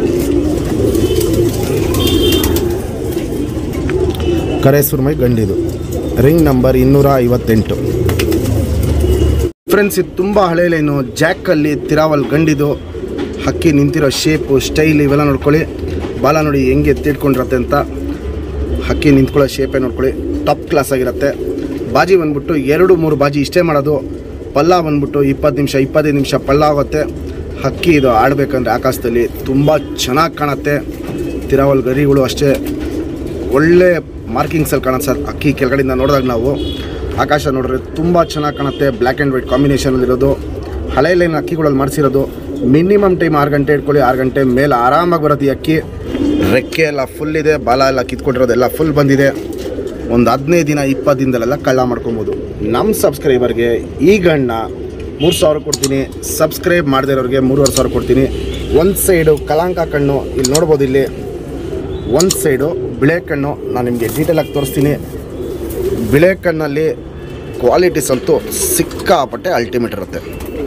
ಕರೆ ಸುರ್ಮೈ ಗಂಡಿದು ರಿಂಗ್ ನಂಬರ್ ಇನ್ನೂರ ಐವತ್ತೆಂಟು ಫ್ರೆಂಡ್ಸ್ ಇದು ತುಂಬ ಹಳೆ ಲೈನು ಜಾಕಲ್ಲಿ ತಿರಾವಲ್ ಗಂಡಿದು ಹಕ್ಕಿ ನಿಂತಿರೋ ಶೇಪು ಸ್ಟೈಲ್ ಇವೆಲ್ಲ ನೋಡ್ಕೊಳ್ಳಿ ಬಾಲ ನೋಡಿ ಹೆಂಗೆ ಎತ್ತಿಟ್ಕೊಂಡಿರತ್ತೆ ಅಂತ ಹಕ್ಕಿ ನಿಂತ್ಕೊಳ್ಳೋ ಶೇಪೇ ನೋಡ್ಕೊಳ್ಳಿ ಟಾಪ್ ಕ್ಲಾಸ್ ಆಗಿರುತ್ತೆ ಬಾಜಿ ಬಂದ್ಬಿಟ್ಟು ಎರಡು ಮೂರು ಬಾಜಿ ಇಷ್ಟೇ ಮಾಡೋದು ಪಲ್ಲ ಬಂದ್ಬಿಟ್ಟು ಇಪ್ಪತ್ತು ನಿಮಿಷ ಇಪ್ಪತ್ತೈದು ನಿಮಿಷ ಪಲ್ಲ ಆಗುತ್ತೆ ಹಕ್ಕಿ ಇದು ಆಡಬೇಕಂದ್ರೆ ಆಕಾಶದಲ್ಲಿ ತುಂಬ ಚೆನ್ನಾಗಿ ಕಾಣುತ್ತೆ ತಿರಾವಲ್ ಗರಿಗಳು ಅಷ್ಟೇ ಒಳ್ಳೆ ಮಾರ್ಕಿಂಗ್ಸಲ್ಲಿ ಕಾಣುತ್ತೆ ಸರ್ ಅಕ್ಕಿ ಕೆಳಗಡೆಯಿಂದ ನೋಡಿದಾಗ ನಾವು ಆಕಾಶ ನೋಡಿದ್ರೆ ತುಂಬ ಚೆನ್ನಾಗಿ ಕಾಣುತ್ತೆ ಬ್ಲ್ಯಾಕ್ ಆ್ಯಂಡ್ ವೈಟ್ ಕಾಂಬಿನೇಷನಲ್ಲಿರೋದು ಹಳೆ ಲೈನ್ ಅಕ್ಕಿಗಳಲ್ಲಿ ಮಾಡಿಸಿರೋದು ಮಿನಿಮಮ್ ಟೈಮ್ ಆರು ಗಂಟೆ ಇಟ್ಕೊಳ್ಳಿ ಆರು ಗಂಟೆ ಮೇಲೆ ಆರಾಮಾಗಿ ಬರುತ್ತೆ ಈ ಅಕ್ಕಿ ರೆಕ್ಕೆ ಎಲ್ಲ ಫುಲ್ ಇದೆ ಬಾಲ ಎಲ್ಲ ಕಿತ್ಕೊಂಡಿರೋದೆಲ್ಲ ಫುಲ್ ಬಂದಿದೆ ಒಂದು ಹದಿನೈದು ದಿನ ಇಪ್ಪತ್ತು ದಿನದಲ್ಲೆಲ್ಲ ಕಳ್ಳ ಮಾಡ್ಕೊಬೋದು ನಮ್ಮ ಸಬ್ಸ್ಕ್ರೈಬರ್ಗೆ ಈ ಗಣ್ಣ ಮೂರು ಸಾವಿರ ಕೊಡ್ತೀನಿ ಸಬ್ಸ್ಕ್ರೈಬ್ ಮಾಡದೇ ಇರೋರಿಗೆ ಮೂರುವರೆ ಸಾವಿರ ಕೊಡ್ತೀನಿ ಒಂದು ಸೈಡು ಕಲಾಂಕ ಕಣ್ಣು ಇಲ್ಲಿ ನೋಡ್ಬೋದು ಇಲ್ಲಿ ಒಂದು ಸೈಡು ಬಿಳೆ ಕಣ್ಣು ನಾನು ನಿಮಗೆ ಡೀಟೇಲಾಗಿ ತೋರಿಸ್ತೀನಿ ಬಿಳೆ ಕಣ್ಣಲ್ಲಿ ಕ್ವಾಲಿಟೀಸ್ ಅಂತೂ ಸಿಕ್ಕಾಪಟ್ಟೆ ಅಲ್ಟಿಮೇಟ್ ಇರುತ್ತೆ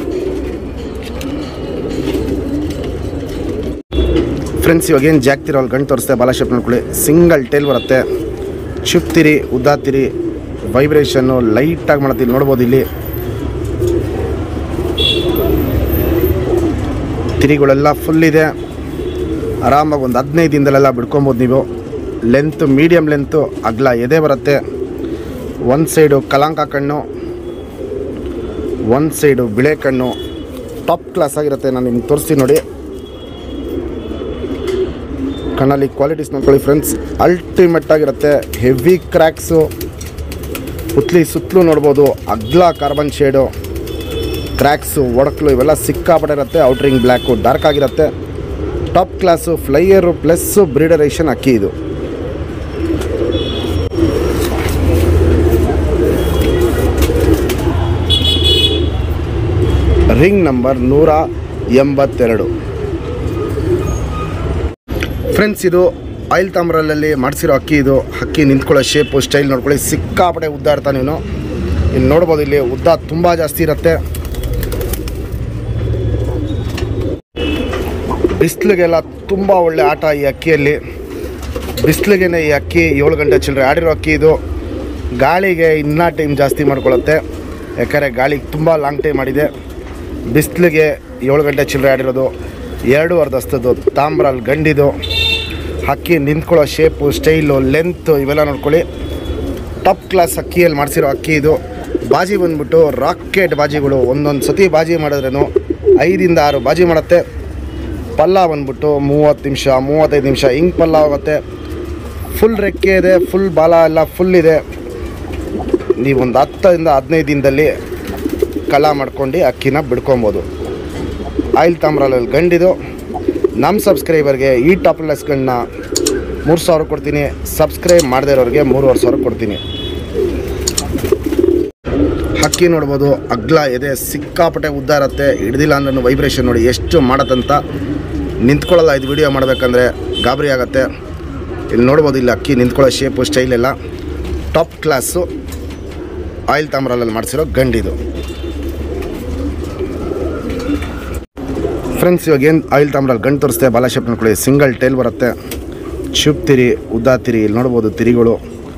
ಫ್ರೆಂಡ್ಸ್ ಇವಾಗ ಏನು ಜಾಕ್ತಿರೋ ಅಲ್ಲಿ ಗಂಟು ತೋರಿಸ್ತೆ ಬಾಲ ಶೇಪ್ ನೋಡ್ಕೊಳ್ಳಿ ಸಿಂಗಲ್ ಟೇಲ್ ಬರುತ್ತೆ ಚುಪ್ತಿರಿ ಉದ್ದಾತಿರಿ ವೈಬ್ರೇಷನ್ನು ಲೈಟಾಗಿ ಮಾಡುತ್ತೆ ಇಲ್ಲಿ ನೋಡ್ಬೋದು ಇಲ್ಲಿ ತಿರಿಗಳೆಲ್ಲ ಫುಲ್ ಇದೆ ಆರಾಮಾಗಿ ಒಂದು ಹದಿನೈದು ದಿನದಲ್ಲೆಲ್ಲ ಬಿಡ್ಕೊಬೋದು ನೀವು ಲೆಂತ್ ಮೀಡಿಯಮ್ ಲೆಂತು ಅಗ್ಲ ಎದೆ ಬರುತ್ತೆ ಒಂದು ಸೈಡು ಕಲಾಂಕ ಕಣ್ಣು ಒಂದು ಸೈಡು ಬಿಳೆ ಕಣ್ಣು ಟಾಪ್ ಕ್ಲಾಸ್ ಆಗಿರುತ್ತೆ ನಾನು ನಿಮ್ಗೆ ತೋರಿಸ್ತೀನಿ ನೋಡಿ ಕಣ್ಣಲ್ಲಿ ಕ್ವಾಲಿಟೀಸ್ ನೋಡ್ಕೊಳ್ಳಿ ಫ್ರೆಂಡ್ಸ್ ಅಲ್ಟಿಮೇಟ್ ಆಗಿರುತ್ತೆ ಹೆವಿ ಕ್ರ್ಯಾಕ್ಸು ಪುತ್ಲಿ ಸುತ್ತಲೂ ನೋಡ್ಬೋದು ಅಗ್ಲ ಕಾರ್ಬನ್ ಶೇಡು ಕ್ರ್ಯಾಕ್ಸು ಒಡಕ್ಲು ಇವೆಲ್ಲ ಸಿಕ್ಕಾಪಟ್ಟೆ ಇರುತ್ತೆ ಔಟ್ರಿಂಗ್ ಬ್ಲ್ಯಾಕು ಡಾರ್ಕ್ ಆಗಿರುತ್ತೆ ಟಾಪ್ ಕ್ಲಾಸು ಫ್ಲೈಯರು ಪ್ಲಸ್ಸು ಬ್ರೀಡರೇಷನ್ ಅಕ್ಕಿ ಇದು ರಿಂಗ್ ನಂಬರ್ ನೂರ ಎಂಬತ್ತೆರಡು ಫ್ರೆಂಡ್ಸ್ ಇದು ಆಯಿಲ್ ತಾಮ್ರಲ್ಲಿ ಮಾಡಿಸಿರೋ ಅಕ್ಕಿ ಇದು ಅಕ್ಕಿ ನಿಂತ್ಕೊಳ್ಳೋ ಶೇಪು ಸ್ಟೈಲ್ ನೋಡ್ಕೊಳ್ಳಿ ಸಿಕ್ಕಾಪಟ್ಟೆ ಉದ್ದ ಇರ್ತಾನೆ ನೀನು ಇಲ್ಲಿ ನೋಡ್ಬೋದು ಇಲ್ಲಿ ಉದ್ದ ತುಂಬ ಜಾಸ್ತಿ ಇರುತ್ತೆ ಬಿಸಿಲಿಗೆಲ್ಲ ತುಂಬ ಒಳ್ಳೆ ಆಟ ಈ ಅಕ್ಕಿಯಲ್ಲಿ ಬಿಸಿಲಿಗೆನೆ ಈ ಅಕ್ಕಿ ಏಳು ಗಂಟೆ ಚಿಲ್ಲರೆ ಆಡಿರೋ ಅಕ್ಕಿ ಇದು ಗಾಳಿಗೆ ಇನ್ನೂ ಟೈಮ್ ಜಾಸ್ತಿ ಮಾಡ್ಕೊಳ್ಳುತ್ತೆ ಯಾಕಂದರೆ ಗಾಳಿಗೆ ತುಂಬ ಲಾಂಗ್ ಟೈಮ್ ಆಡಿದೆ ಬಿಸಿಲಿಗೆ ಏಳು ಗಂಟೆ ಚಿಲ್ಲರೆ ಆಡಿರೋದು ಎರಡು ಅರ್ಧಸ್ತದ್ದು ತಾಮ್ರಲ್ಲಿ ಗಂಡಿದು ಅಕ್ಕಿ ನಿಂತ್ಕೊಳ್ಳೋ ಶೇಪು ಸ್ಟೈಲು ಲೆಂತು ಇವೆಲ್ಲ ನೋಡ್ಕೊಳ್ಳಿ ಟಾಪ್ ಕ್ಲಾಸ್ ಅಕ್ಕಿಯಲ್ಲಿ ಮಾಡಿಸಿರೋ ಅಕ್ಕಿ ಇದು ಬಾಜಿ ಬಂದ್ಬಿಟ್ಟು ರಾಕೆಟ್ ಬಾಜಿಗಳು ಒಂದೊಂದು ಸತಿ ಬಾಜಿ ಮಾಡಿದ್ರೂ ಐದಿಂದ ಆರು ಬಾಜಿ ಮಾಡುತ್ತೆ ಪಲ್ಲ ಬಂದ್ಬಿಟ್ಟು ಮೂವತ್ತು ನಿಮಿಷ ಮೂವತ್ತೈದು ನಿಮಿಷ ಹಿಂಗೆ ಪಲ್ಲ ಹೋಗುತ್ತೆ ಫುಲ್ ರೆಕ್ಕೆ ಇದೆ ಫುಲ್ ಬಾಲ ಎಲ್ಲ ಫುಲ್ ಇದೆ ನೀವೊಂದು ಹತ್ತರಿಂದ ಹದಿನೈದು ದಿನದಲ್ಲಿ ಕಳ ಮಾಡ್ಕೊಂಡು ಅಕ್ಕಿನ ಬಿಡ್ಕೊಬೋದು ಆಯಿಲ್ ತಾಮ್ರಲ್ಲಿ ಗಂಡಿದು ನಮ್ಮ ಸಬ್ಸ್ಕ್ರೈಬರ್ಗೆ ಈ ಟಾಪ್ಲೆಸ್ಗಳನ್ನ ಮೂರು ಸಾವಿರ ಕೊಡ್ತೀನಿ ಸಬ್ಸ್ಕ್ರೈಬ್ ಮಾಡದೇ ಇರೋರಿಗೆ ಮೂರುವರೆ ಸಾವಿರ ಕೊಡ್ತೀನಿ ಹಕ್ಕಿ ನೋಡ್ಬೋದು ಅಗ್ಲ ಎದೆ ಸಿಕ್ಕಾಪಟ್ಟೆ ಉದ್ದ ಇರುತ್ತೆ ಹಿಡ್ದಿಲ್ಲ ಅಂದ್ರೆ ವೈಬ್ರೇಷನ್ ನೋಡಿ ಎಷ್ಟು ಮಾಡತ್ತಂತ ನಿಂತ್ಕೊಳ್ಳಲ್ಲ ಇದು ವಿಡಿಯೋ ಮಾಡಬೇಕಂದ್ರೆ ಗಾಬರಿ ಆಗುತ್ತೆ ಇಲ್ಲಿ ನೋಡ್ಬೋದು ಇಲ್ಲಿ ಅಕ್ಕಿ ನಿಂತ್ಕೊಳ್ಳೋ ಶೇಪು ಸ್ಟೈಲ್ ಎಲ್ಲ ಟಾಪ್ ಕ್ಲಾಸು ಆಯಿಲ್ ತಾಮ್ರಲ್ಲಿ ಮಾಡಿಸಿರೋ ಗಂಡಿದು ಫ್ರೆಂಡ್ಸ್ ಇವಾಗ ಏನು ಆಯಿಲ್ ತಾಮ್ರಲ್ಲಿ ಗಂಡು ತೋರಿಸ್ತೆ ಬಾಲ ಶೇಪ್ ನೋಡ್ಕೊಳ್ಳಿ ಸಿಂಗಲ್ ಟೈಲ್ ಬರುತ್ತೆ ಚುಪ್ ತಿರಿ ಉದ್ದ ತಿರಿ ಇಲ್ಲಿ ನೋಡ್ಬೋದು ತಿರಿಗಳು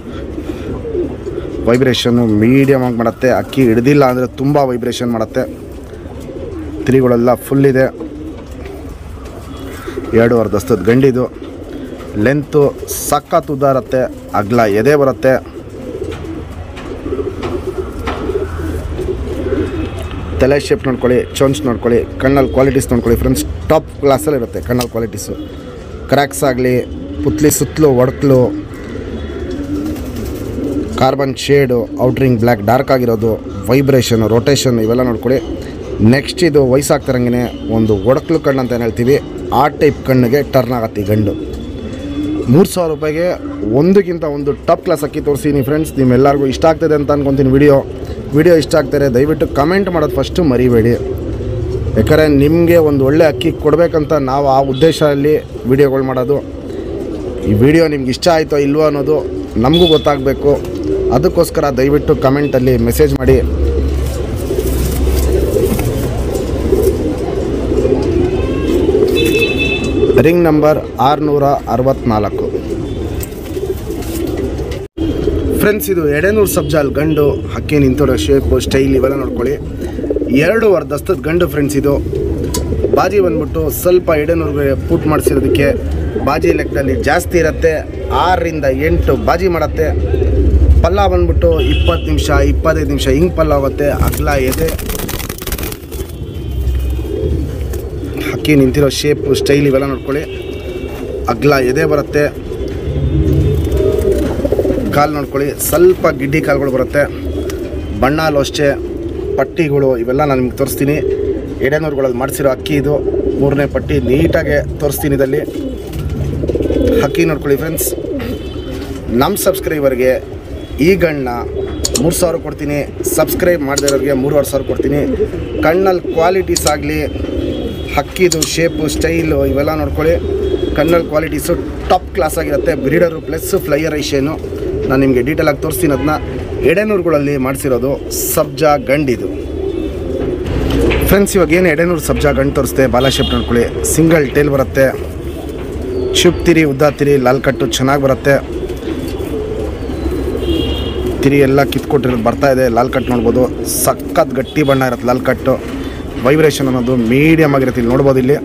ವೈಬ್ರೇಷನ್ನು ಮೀಡಿಯಮ್ ಆಗಿ ಮಾಡುತ್ತೆ ಅಕ್ಕಿ ಹಿಡ್ದಿಲ್ಲ ಅಂದರೆ ತುಂಬ ವೈಬ್ರೇಷನ್ ಮಾಡುತ್ತೆ ತಿರಿಗಳೆಲ್ಲ ಫುಲ್ ಇದೆ ಎರಡು ಅರ್ಧಸ್ತದ ಗಂಡಿದು ಲೆಂತು ಸಖತ್ ಉದ್ದ ಇರುತ್ತೆ ಅಗ್ಲ ಎದೆ ಬರುತ್ತೆ ತಲೆ ಶೇಪ್ ನೋಡ್ಕೊಳ್ಳಿ ಚೊಂಚ್ ನೋಡ್ಕೊಳ್ಳಿ ಕಣ್ಣಲ್ಲಿ ಕ್ವಾಲಿಟೀಸ್ ನೋಡ್ಕೊಳ್ಳಿ ಫ್ರೆಂಡ್ಸ್ ಟಾಪ್ ಕ್ಲಾಸಲ್ಲಿ ಇರುತ್ತೆ ಕಣ್ಣಲ್ಲಿ ಕ್ವಾಲಿಟೀಸು ಕ್ರ್ಯಾಕ್ಸ್ ಆಗಲಿ ಪುತ್ಲಿ ಸುತ್ತಲೂ ಒಡಕ್ಲು carbon shade out ring black dark ಆಗಿರೋದು ವೈಬ್ರೇಷನು ರೊಟೇಷನ್ ಇವೆಲ್ಲ ನೋಡ್ಕೊಳ್ಳಿ ನೆಕ್ಸ್ಟ್ ಇದು ವಯಸ್ಸಾಗ್ತಿರಂಗೆ ಒಂದು ಒಡಕ್ಲು ಕಣ್ಣು ಅಂತ ಏನು ಹೇಳ್ತೀವಿ ಆ ಟೈಪ್ ಕಣ್ಣಿಗೆ ಟರ್ನ್ ಆಗತ್ತೆ ಈ ಗಂಡು ಮೂರು ಸಾವಿರ ರೂಪಾಯಿಗೆ ಒಂದಕ್ಕಿಂತ ಒಂದು ಟಾಪ್ ಕ್ಲಾಸ್ ಅಕ್ಕಿ ತೋರಿಸ್ತೀನಿ ಫ್ರೆಂಡ್ಸ್ ನಿಮ್ಮೆಲ್ಲರಿಗೂ ಇಷ್ಟ ಆಗ್ತದೆ ಅಂತ ಅನ್ಕೊತೀನಿ ವಿಡಿಯೋ ವಿಡಿಯೋ ಇಷ್ಟ ಆಗ್ತಾರೆ ದಯವಿಟ್ಟು ಕಮೆಂಟ್ ಮಾಡೋದು ಫಸ್ಟು ಮರಿಬೇಡಿ ಯಾಕಂದರೆ ನಿಮಗೆ ಒಂದು ಒಳ್ಳೆ ಅಕ್ಕಿ ಕೊಡಬೇಕಂತ ನಾವು ಆ ಉದ್ದೇಶದಲ್ಲಿ ವಿಡಿಯೋಗಳು ಮಾಡೋದು ಈ ವಿಡಿಯೋ ನಿಮ್ಗೆ ಇಷ್ಟ ಆಯಿತೋ ಇಲ್ವೋ ಅನ್ನೋದು ನಮಗೂ ಗೊತ್ತಾಗಬೇಕು ಅದಕ್ಕೋಸ್ಕರ ದಯವಿಟ್ಟು ಕಮೆಂಟಲ್ಲಿ ಮೆಸೇಜ್ ಮಾಡಿ ರಿಂಗ್ ನಂಬರ್ ಆರುನೂರ ಅರವತ್ತ್ನಾಲ್ಕು ಫ್ರೆಂಡ್ಸ್ ಇದು ಎಡೆನೂರು ಸಬ್ಜಾಲ್ ಗಂಡು ಹಕ್ಕಿ ನಿಂತಿರೋ ಶೇಪು ಸ್ಟೈಲ್ ಇವೆಲ್ಲ ನೋಡ್ಕೊಳ್ಳಿ ಎರಡು ಅರ್ಧಸ್ತದ ಗಂಡು ಫ್ರೆಂಡ್ಸ್ ಇದು ಬಾಜಿ ಬಂದ್ಬಿಟ್ಟು ಸ್ವಲ್ಪ ಎಡೆನೂರಿಗೆ ಪುಟ್ ಮಾಡಿಸಿರೋದಕ್ಕೆ ಬಾಜಿ ಲೆಕ್ಕದಲ್ಲಿ ಜಾಸ್ತಿ ಇರುತ್ತೆ ಆರರಿಂದ ಎಂಟು ಬಾಜಿ ಮಾಡುತ್ತೆ ಪಲ್ಲ ಬಂದ್ಬಿಟ್ಟು ಇಪ್ಪತ್ತು ನಿಮಿಷ ಇಪ್ಪತ್ತೈದು ನಿಮಿಷ ಹಿಂಗೆ ಪಲ್ಲ ಹೋಗುತ್ತೆ ಅಗಲ ಎದೆ ಹಕ್ಕಿ ನಿಂತಿರೋ ಶೇಪು ಸ್ಟೈಲ್ ಇವೆಲ್ಲ ನೋಡ್ಕೊಳ್ಳಿ ಅಗ್ಲ ಎದೆ ಬರುತ್ತೆ ಕಾಲು ನೋಡ್ಕೊಳ್ಳಿ ಸ್ವಲ್ಪ ಗಿಡ್ಡಿ ಕಾಲುಗಳು ಬರುತ್ತೆ ಬಣ್ಣಲು ಅಷ್ಟೇ ಪಟ್ಟಿಗಳು ಇವೆಲ್ಲ ನಾನು ನಿಮ್ಗೆ ತೋರಿಸ್ತೀನಿ ಎಡೆನೂರುಗಳಲ್ಲಿ ಮಾಡಿಸಿರೋ ಅಕ್ಕಿ ಇದು ಮೂರನೇ ಪಟ್ಟಿ ನೀಟಾಗೆ ತೋರಿಸ್ತೀನಿ ಇದಲ್ಲಿ ಅಕ್ಕಿ ನೋಡ್ಕೊಳ್ಳಿ ಫ್ರೆಂಡ್ಸ್ ನಮ್ಮ ಸಬ್ಸ್ಕ್ರೈಬರ್ಗೆ ಈ ಗಣ್ಣ ಮೂರು ಸಾವಿರ ಕೊಡ್ತೀನಿ ಸಬ್ಸ್ಕ್ರೈಬ್ ಮಾಡದೇ ಇರೋರಿಗೆ ಮೂರುವರೆ ಸಾವಿರ ಕೊಡ್ತೀನಿ ಕಣ್ಣಲ್ಲಿ ಕ್ವಾಲಿಟೀಸ್ ಆಗಲಿ ಹಕ್ಕಿದು ಶೇಪು ಸ್ಟೈಲು ಇವೆಲ್ಲ ನೋಡ್ಕೊಳ್ಳಿ ಕಣ್ಣಲ್ಲಿ ಕ್ವಾಲಿಟೀಸು ಟಾಪ್ ಕ್ಲಾಸ್ ಆಗಿರುತ್ತೆ ಬ್ರೀಡರು ಪ್ಲಸ್ ಫ್ಲೈಯರ್ ಐಷೇನು ನಾನು ನಿಮಗೆ ಡೀಟೇಲಾಗಿ ತೋರಿಸ್ತೀನಿ ಅದನ್ನ ಎಡೆನೂರುಗಳಲ್ಲಿ ಮಾಡಿಸಿರೋದು ಸಬ್ಜಾ ಗಂಡಿದು ಫ್ರೆಂಡ್ಸ್ ಇವಾಗ ಏನು ಎಡೆನೂರು ಸಬ್ಜಾ ಗಂಡು ತೋರಿಸ್ತೆ ಬಾಲ ಶೇಪ್ ನೋಡ್ಕೊಳ್ಳಿ ಸಿಂಗಲ್ ಟೇಲ್ ಬರುತ್ತೆ ಚುಪ್ ತಿರಿ ಉದ್ದ ತಿರಿ ಲಾಲ್ ಕಟ್ಟು ಚೆನ್ನಾಗಿ ಬರುತ್ತೆ ತಿರಿ ಎಲ್ಲ ಕಿತ್ಕೊಟ್ಟಿರೋದು ಬರ್ತಾ ಇದೆ ಲಾಲ್ ಕಟ್ ನೋಡ್ಬೋದು ಸಖತ್ ಗಟ್ಟಿ ಬಣ್ಣ ಇರುತ್ತೆ ಲಾಲ್ ಕಟ್ಟು ವೈಬ್ರೇಷನ್ ಅನ್ನೋದು ಮೀಡಿಯಮ್ ಆಗಿರುತ್ತೆ ಇಲ್ಲಿ ನೋಡ್ಬೋದು ಇಲ್ಲಿ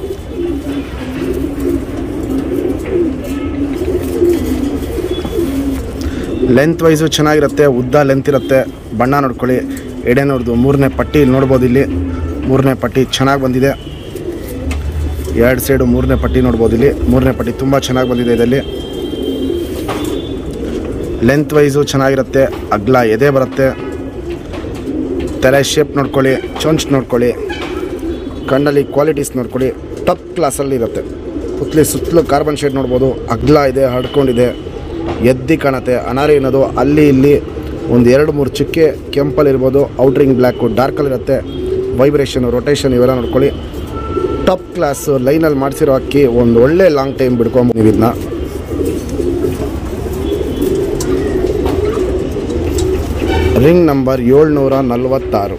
ಲೆಂತ್ ವೈಸು ಚೆನ್ನಾಗಿರುತ್ತೆ ಉದ್ದ ಲೆಂತ್ ಇರುತ್ತೆ ಬಣ್ಣ ನೋಡ್ಕೊಳ್ಳಿ ಎಡೆನವ್ರದ್ದು ಮೂರನೇ ಪಟ್ಟಿ ಇಲ್ಲಿ ನೋಡ್ಬೋದು ಇಲ್ಲಿ ಮೂರನೇ ಪಟ್ಟಿ ಚೆನ್ನಾಗಿ ಬಂದಿದೆ ಎರಡು ಸೈಡು ಮೂರನೇ ಪಟ್ಟಿ ನೋಡ್ಬೋದು ಇಲ್ಲಿ ಮೂರನೇ ಪಟ್ಟಿ ತುಂಬ ಚೆನ್ನಾಗಿ ಬಂದಿದೆ ಇದರಲ್ಲಿ ಲೆಂತ್ ವೈಸು ಚೆನ್ನಾಗಿರುತ್ತೆ ಅಗ್ಲ ಎದೆ ಬರುತ್ತೆ ತಲೆ ಶೇಪ್ ನೋಡ್ಕೊಳ್ಳಿ ಚೊಂಚ್ ನೋಡ್ಕೊಳ್ಳಿ ಕಣ್ಣಲ್ಲಿ ಕ್ವಾಲಿಟೀಸ್ ನೋಡ್ಕೊಳ್ಳಿ ಟಾಪ್ ಕ್ಲಾಸಲ್ಲಿ ಇರುತ್ತೆ ಪುತ್ಲಿ ಸುತ್ತಲೂ ಕಾರ್ಬನ್ ಶೇಡ್ ನೋಡ್ಬೋದು ಅಗ್ಲ ಇದೆ ಹಡ್ಕೊಂಡಿದೆ ಎದ್ದಿ ಕಾಣುತ್ತೆ ಅನಾರಿ ಅನ್ನೋದು ಅಲ್ಲಿ ಇಲ್ಲಿ ಒಂದು ಎರಡು ಮೂರು ಚುಕ್ಕೆ ಕೆಂಪಲ್ಲಿರ್ಬೋದು ಔಟ್ರಿಂಗ್ ಬ್ಲ್ಯಾಕು ಡಾರ್ಕಲ್ಲಿರುತ್ತೆ ವೈಬ್ರೇಷನು ರೊಟೇಷನ್ ಇವೆಲ್ಲ ನೋಡ್ಕೊಳ್ಳಿ ಟಾಪ್ ಕ್ಲಾಸು ಲೈನಲ್ಲಿ ಮಾಡಿಸಿರೋ ಅಕ್ಕಿ ಒಂದು ಒಳ್ಳೆ ಲಾಂಗ್ ಟೈಮ್ ಬಿಡ್ಕೊಂಡು ನೀವು ಇದನ್ನ ರಿಂಗ್ ನಂಬರ್ ಏಳ್ನೂರ ನಲವತ್ತಾರು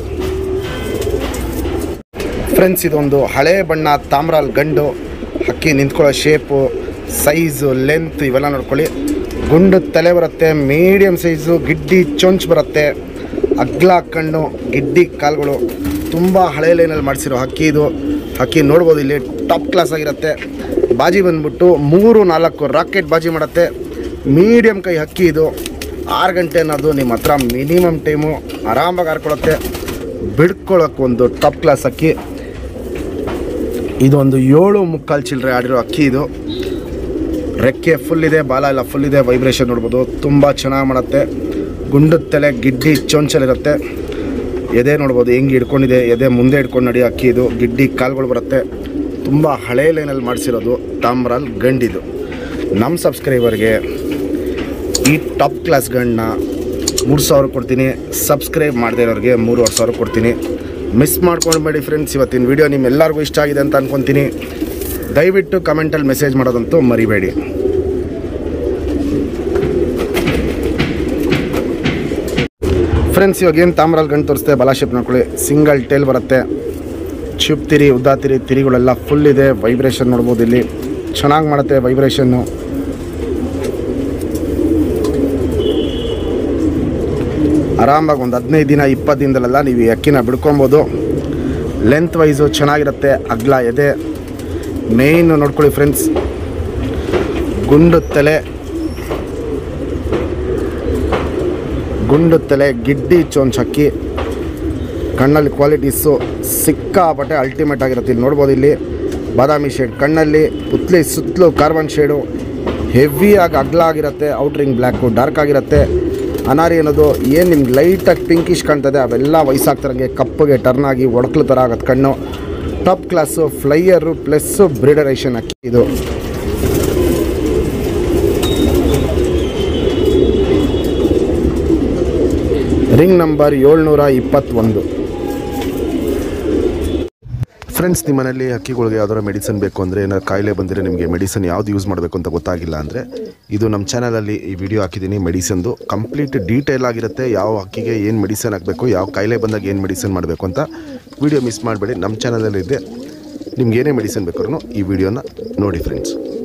ಫ್ರೆಂಡ್ಸ್ ಇದೊಂದು ಹಳೆ ಬಣ್ಣ ತಾಮ್ರಾಲ್ ಗಂಡು ಹಕ್ಕಿ ನಿಂತ್ಕೊಳ್ಳೋ ಶೇಪು ಸೈಜು ಲೆಂತ್ ಇವೆಲ್ಲ ನೋಡ್ಕೊಳ್ಳಿ ಗುಂಡು ತಲೆ ಬರುತ್ತೆ ಮೀಡಿಯಮ್ ಸೈಜು ಗಿಡ್ಡಿ ಚೊಂಚ್ ಬರುತ್ತೆ ಅಗ್ಲ ಕಣ್ಣು ಗಿಡ್ಡಿ ಕಾಲುಗಳು ತುಂಬ ಹಳೆ ಲೈನಲ್ಲಿ ಮಾಡಿಸಿರೋ ಹಕ್ಕಿ ಇದು ಅಕ್ಕಿ ನೋಡ್ಬೋದು ಇಲ್ಲಿ ಟಾಪ್ ಕ್ಲಾಸ್ ಆಗಿರುತ್ತೆ ಬಾಜಿ ಬಂದ್ಬಿಟ್ಟು ಮೂರು ನಾಲ್ಕು ರಾಕೆಟ್ ಬಾಜಿ ಮಾಡುತ್ತೆ ಮೀಡಿಯಮ್ ಕೈ ಅಕ್ಕಿ ಇದು ಆರು ಗಂಟೆ ಅನ್ನೋದು ನಿಮ್ಮ ಹತ್ರ ಮಿನಿಮಮ್ ಟೈಮು ಆರಾಮಾಗಿ ಹಾರ್ಕೊಳತ್ತೆ ಬಿಡ್ಕೊಳ್ಳೋಕೆ ಒಂದು ಟಾಪ್ ಕ್ಲಾಸ್ ಅಕ್ಕಿ ಇದೊಂದು ಏಳು ಮುಕ್ಕಾಲು ಚಿಲ್ಲರೆ ಆಡಿರೋ ಅಕ್ಕಿ ಇದು ರೆಕ್ಕೆ ಫುಲ್ ಇದೆ ಬಾಲ ಎಲ್ಲ ಫುಲ್ ಇದೆ ವೈಬ್ರೇಷನ್ ನೋಡ್ಬೋದು ತುಂಬ ಚೆನ್ನಾಗಿ ಮಾಡುತ್ತೆ ಗುಂಡು ತಲೆ ಗಿಡ್ಡಿ ಚೊಂಚಲಿರುತ್ತೆ ಎದೆ ನೋಡ್ಬೋದು ಹೆಂಗೆ ಹಿಡ್ಕೊಂಡಿದೆ ಎದೆ ಮುಂದೆ ಹಿಡ್ಕೊಂಡು ನಡೆಯೋ ಅಕ್ಕಿ ಇದು ಗಿಡ್ಡಿ ಕಾಲ್ಗಳು ಬರುತ್ತೆ ತುಂಬ ಹಳೆ ಲೈನಲ್ಲಿ ಮಾಡಿಸಿರೋದು ತಾಮ್ರಾಲ್ ಗಂಡಿದು ನಮ್ಮ ಸಬ್ಸ್ಕ್ರೈಬರ್ಗೆ ಈ ಟಾಪ್ ಕ್ಲಾಸ್ ಗಂಡನ್ನ ಮೂರು ಸಾವಿರ ಕೊಡ್ತೀನಿ ಸಬ್ಸ್ಕ್ರೈಬ್ ಮಾಡದೇ ಇರೋರಿಗೆ ಮೂರುವರೆ ಸಾವಿರ ಕೊಡ್ತೀನಿ ಮಿಸ್ ಮಾಡ್ಕೊಳ್ಬೇಡಿ ಫ್ರೆಂಡ್ಸ್ ಇವತ್ತಿನ ವಿಡಿಯೋ ನಿಮ್ಮೆಲ್ಲರಿಗೂ ಇಷ್ಟ ಆಗಿದೆ ಅಂತ ಅನ್ಕೊತೀನಿ ದಯವಿಟ್ಟು ಕಮೆಂಟಲ್ಲಿ ಮೆಸೇಜ್ ಮಾಡೋದಂತೂ ಮರಿಬೇಡಿ ಫ್ರೆಂಡ್ಸ್ ಇವಾಗ ಏನು ತಾಮ್ರಲ್ಲಿ ಗಂಟು ತೋರಿಸ್ತೆ ಬಲ ಶೇಪ್ ನೋಡ್ಕೊಳ್ಳಿ ಸಿಂಗಲ್ ಟೇಲ್ ಬರುತ್ತೆ ಚುಪ್ ತಿರಿ ಉದ್ದ ತಿರಿ ತಿರಿಗಳೆಲ್ಲ ಫುಲ್ ಇದೆ ವೈಬ್ರೇಷನ್ ನೋಡ್ಬೋದು ಇಲ್ಲಿ ಚೆನ್ನಾಗಿ ಮಾಡುತ್ತೆ ವೈಬ್ರೇಷನ್ನು ಆರಾಮಾಗಿ ಒಂದು ಹದಿನೈದು ದಿನ ಇಪ್ಪತ್ತು ದಿನದಲ್ಲೆಲ್ಲ ನೀವು ಈ ಅಕ್ಕಿನ ಬಿಡ್ಕೊಬೋದು ಲೆಂತ್ ವೈಸು ಚೆನ್ನಾಗಿರುತ್ತೆ ಅಗ್ಲ ಎದೆ ಮೇಯ್ನು ನೋಡ್ಕೊಳ್ಳಿ ಫ್ರೆಂಡ್ಸ್ ಗುಂಡು ತಲೆ ಗುಂಡು ತಲೆ ಗಿಡ್ಡಿ ಚೋಂಚ್ ಅಕ್ಕಿ ಕಣ್ಣಲ್ಲಿ ಕ್ವಾಲಿಟೀಸು ಸಿಕ್ಕಾಪಟ್ಟೆ ಅಲ್ಟಿಮೇಟ್ ಆಗಿರುತ್ತೆ ಇಲ್ಲಿ ನೋಡ್ಬೋದು ಇಲ್ಲಿ ಬಾದಾಮಿ ಶೇಡ್ ಕಣ್ಣಲ್ಲಿ ಪುತ್ಲಿ ಸುತ್ತಲೂ ಕಾರ್ಬನ್ ಶೇಡು ಹೆವಿಯಾಗಿ ಅಗ್ಲ ಆಗಿರುತ್ತೆ ಔಟ್ರಿಂಗ್ ಬ್ಲ್ಯಾಕು ಡಾರ್ಕ್ ಆಗಿರುತ್ತೆ ಅನಾರಿ ಅನ್ನೋದು ಏನು ನಿಮ್ಗೆ ಲೈಟಾಗಿ ಪಿಂಕಿಶ್ ಕಾಣ್ತದೆ ಅವೆಲ್ಲ ವಯಸ್ಸಾಗ್ತಿರಂಗೆ ಕಪ್ಪಗೆ ಟರ್ನ್ ಆಗಿ ಒಡಕ್ಲು ಥರ ಆಗುತ್ತೆ ಕಣ್ಣು ಟಾಪ್ ಕ್ಲಾಸು ಫ್ಲೈಯರು ಪ್ಲಸ್ಸು ಬ್ರೀಡರೇಷನ್ ಅಕ್ಕಿ ಇದು ರಿಂಗ್ ನಂಬರ್ ಏಳ್ನೂರ ಇಪ್ಪತ್ತೊಂದು ಫ್ರೆಂಡ್ಸ್ ನಿಮ್ಮ ಮನೇಲಿ ಹಕ್ಕಿಗಳಿಗೆ ಯಾವ್ದಾರ ಮೆಡಿಸನ್ ಬೇಕು ಅಂದರೆ ಏನಾದ್ರು ಕಾಯಿಲೆ ಬಂದರೆ ನಿಮಗೆ ಮೆಡಿಸನ್ ಯಾವ್ದು ಯೂಸ್ ಮಾಡಬೇಕು ಅಂತ ಗೊತ್ತಾಗಿಲ್ಲ ಅಂದರೆ ಇದು ನಮ್ಮ ಚಾನಲಲ್ಲಿ ಈ ವಿಡಿಯೋ ಹಾಕಿದ್ದೀನಿ ಮೆಡಿಸನ್ದು ಕಂಪ್ಲೀಟ್ ಡೀಟೇಲ್ ಆಗಿರುತ್ತೆ ಯಾವ ಹಕ್ಕಿಗೆ ಏನು ಮೆಡಿಸನ್ ಹಾಕಬೇಕು ಯಾವ ಕಾಯಿಲೆ ಬಂದಾಗ ಏನು ಮೆಡಿಸನ್ ಮಾಡಬೇಕು ಅಂತ ವಿಡಿಯೋ ಮಿಸ್ ಮಾಡಬೇಡಿ ನಮ್ಮ ಚಾನಲಲ್ಲಿ ಇದೆ ನಿಮ್ಗೆ ಏನೇ ಮೆಡಿಸನ್ ಬೇಕಾದ್ರೂ ಈ ವಿಡಿಯೋನ ನೋಡಿ ಫ್ರೆಂಡ್ಸ್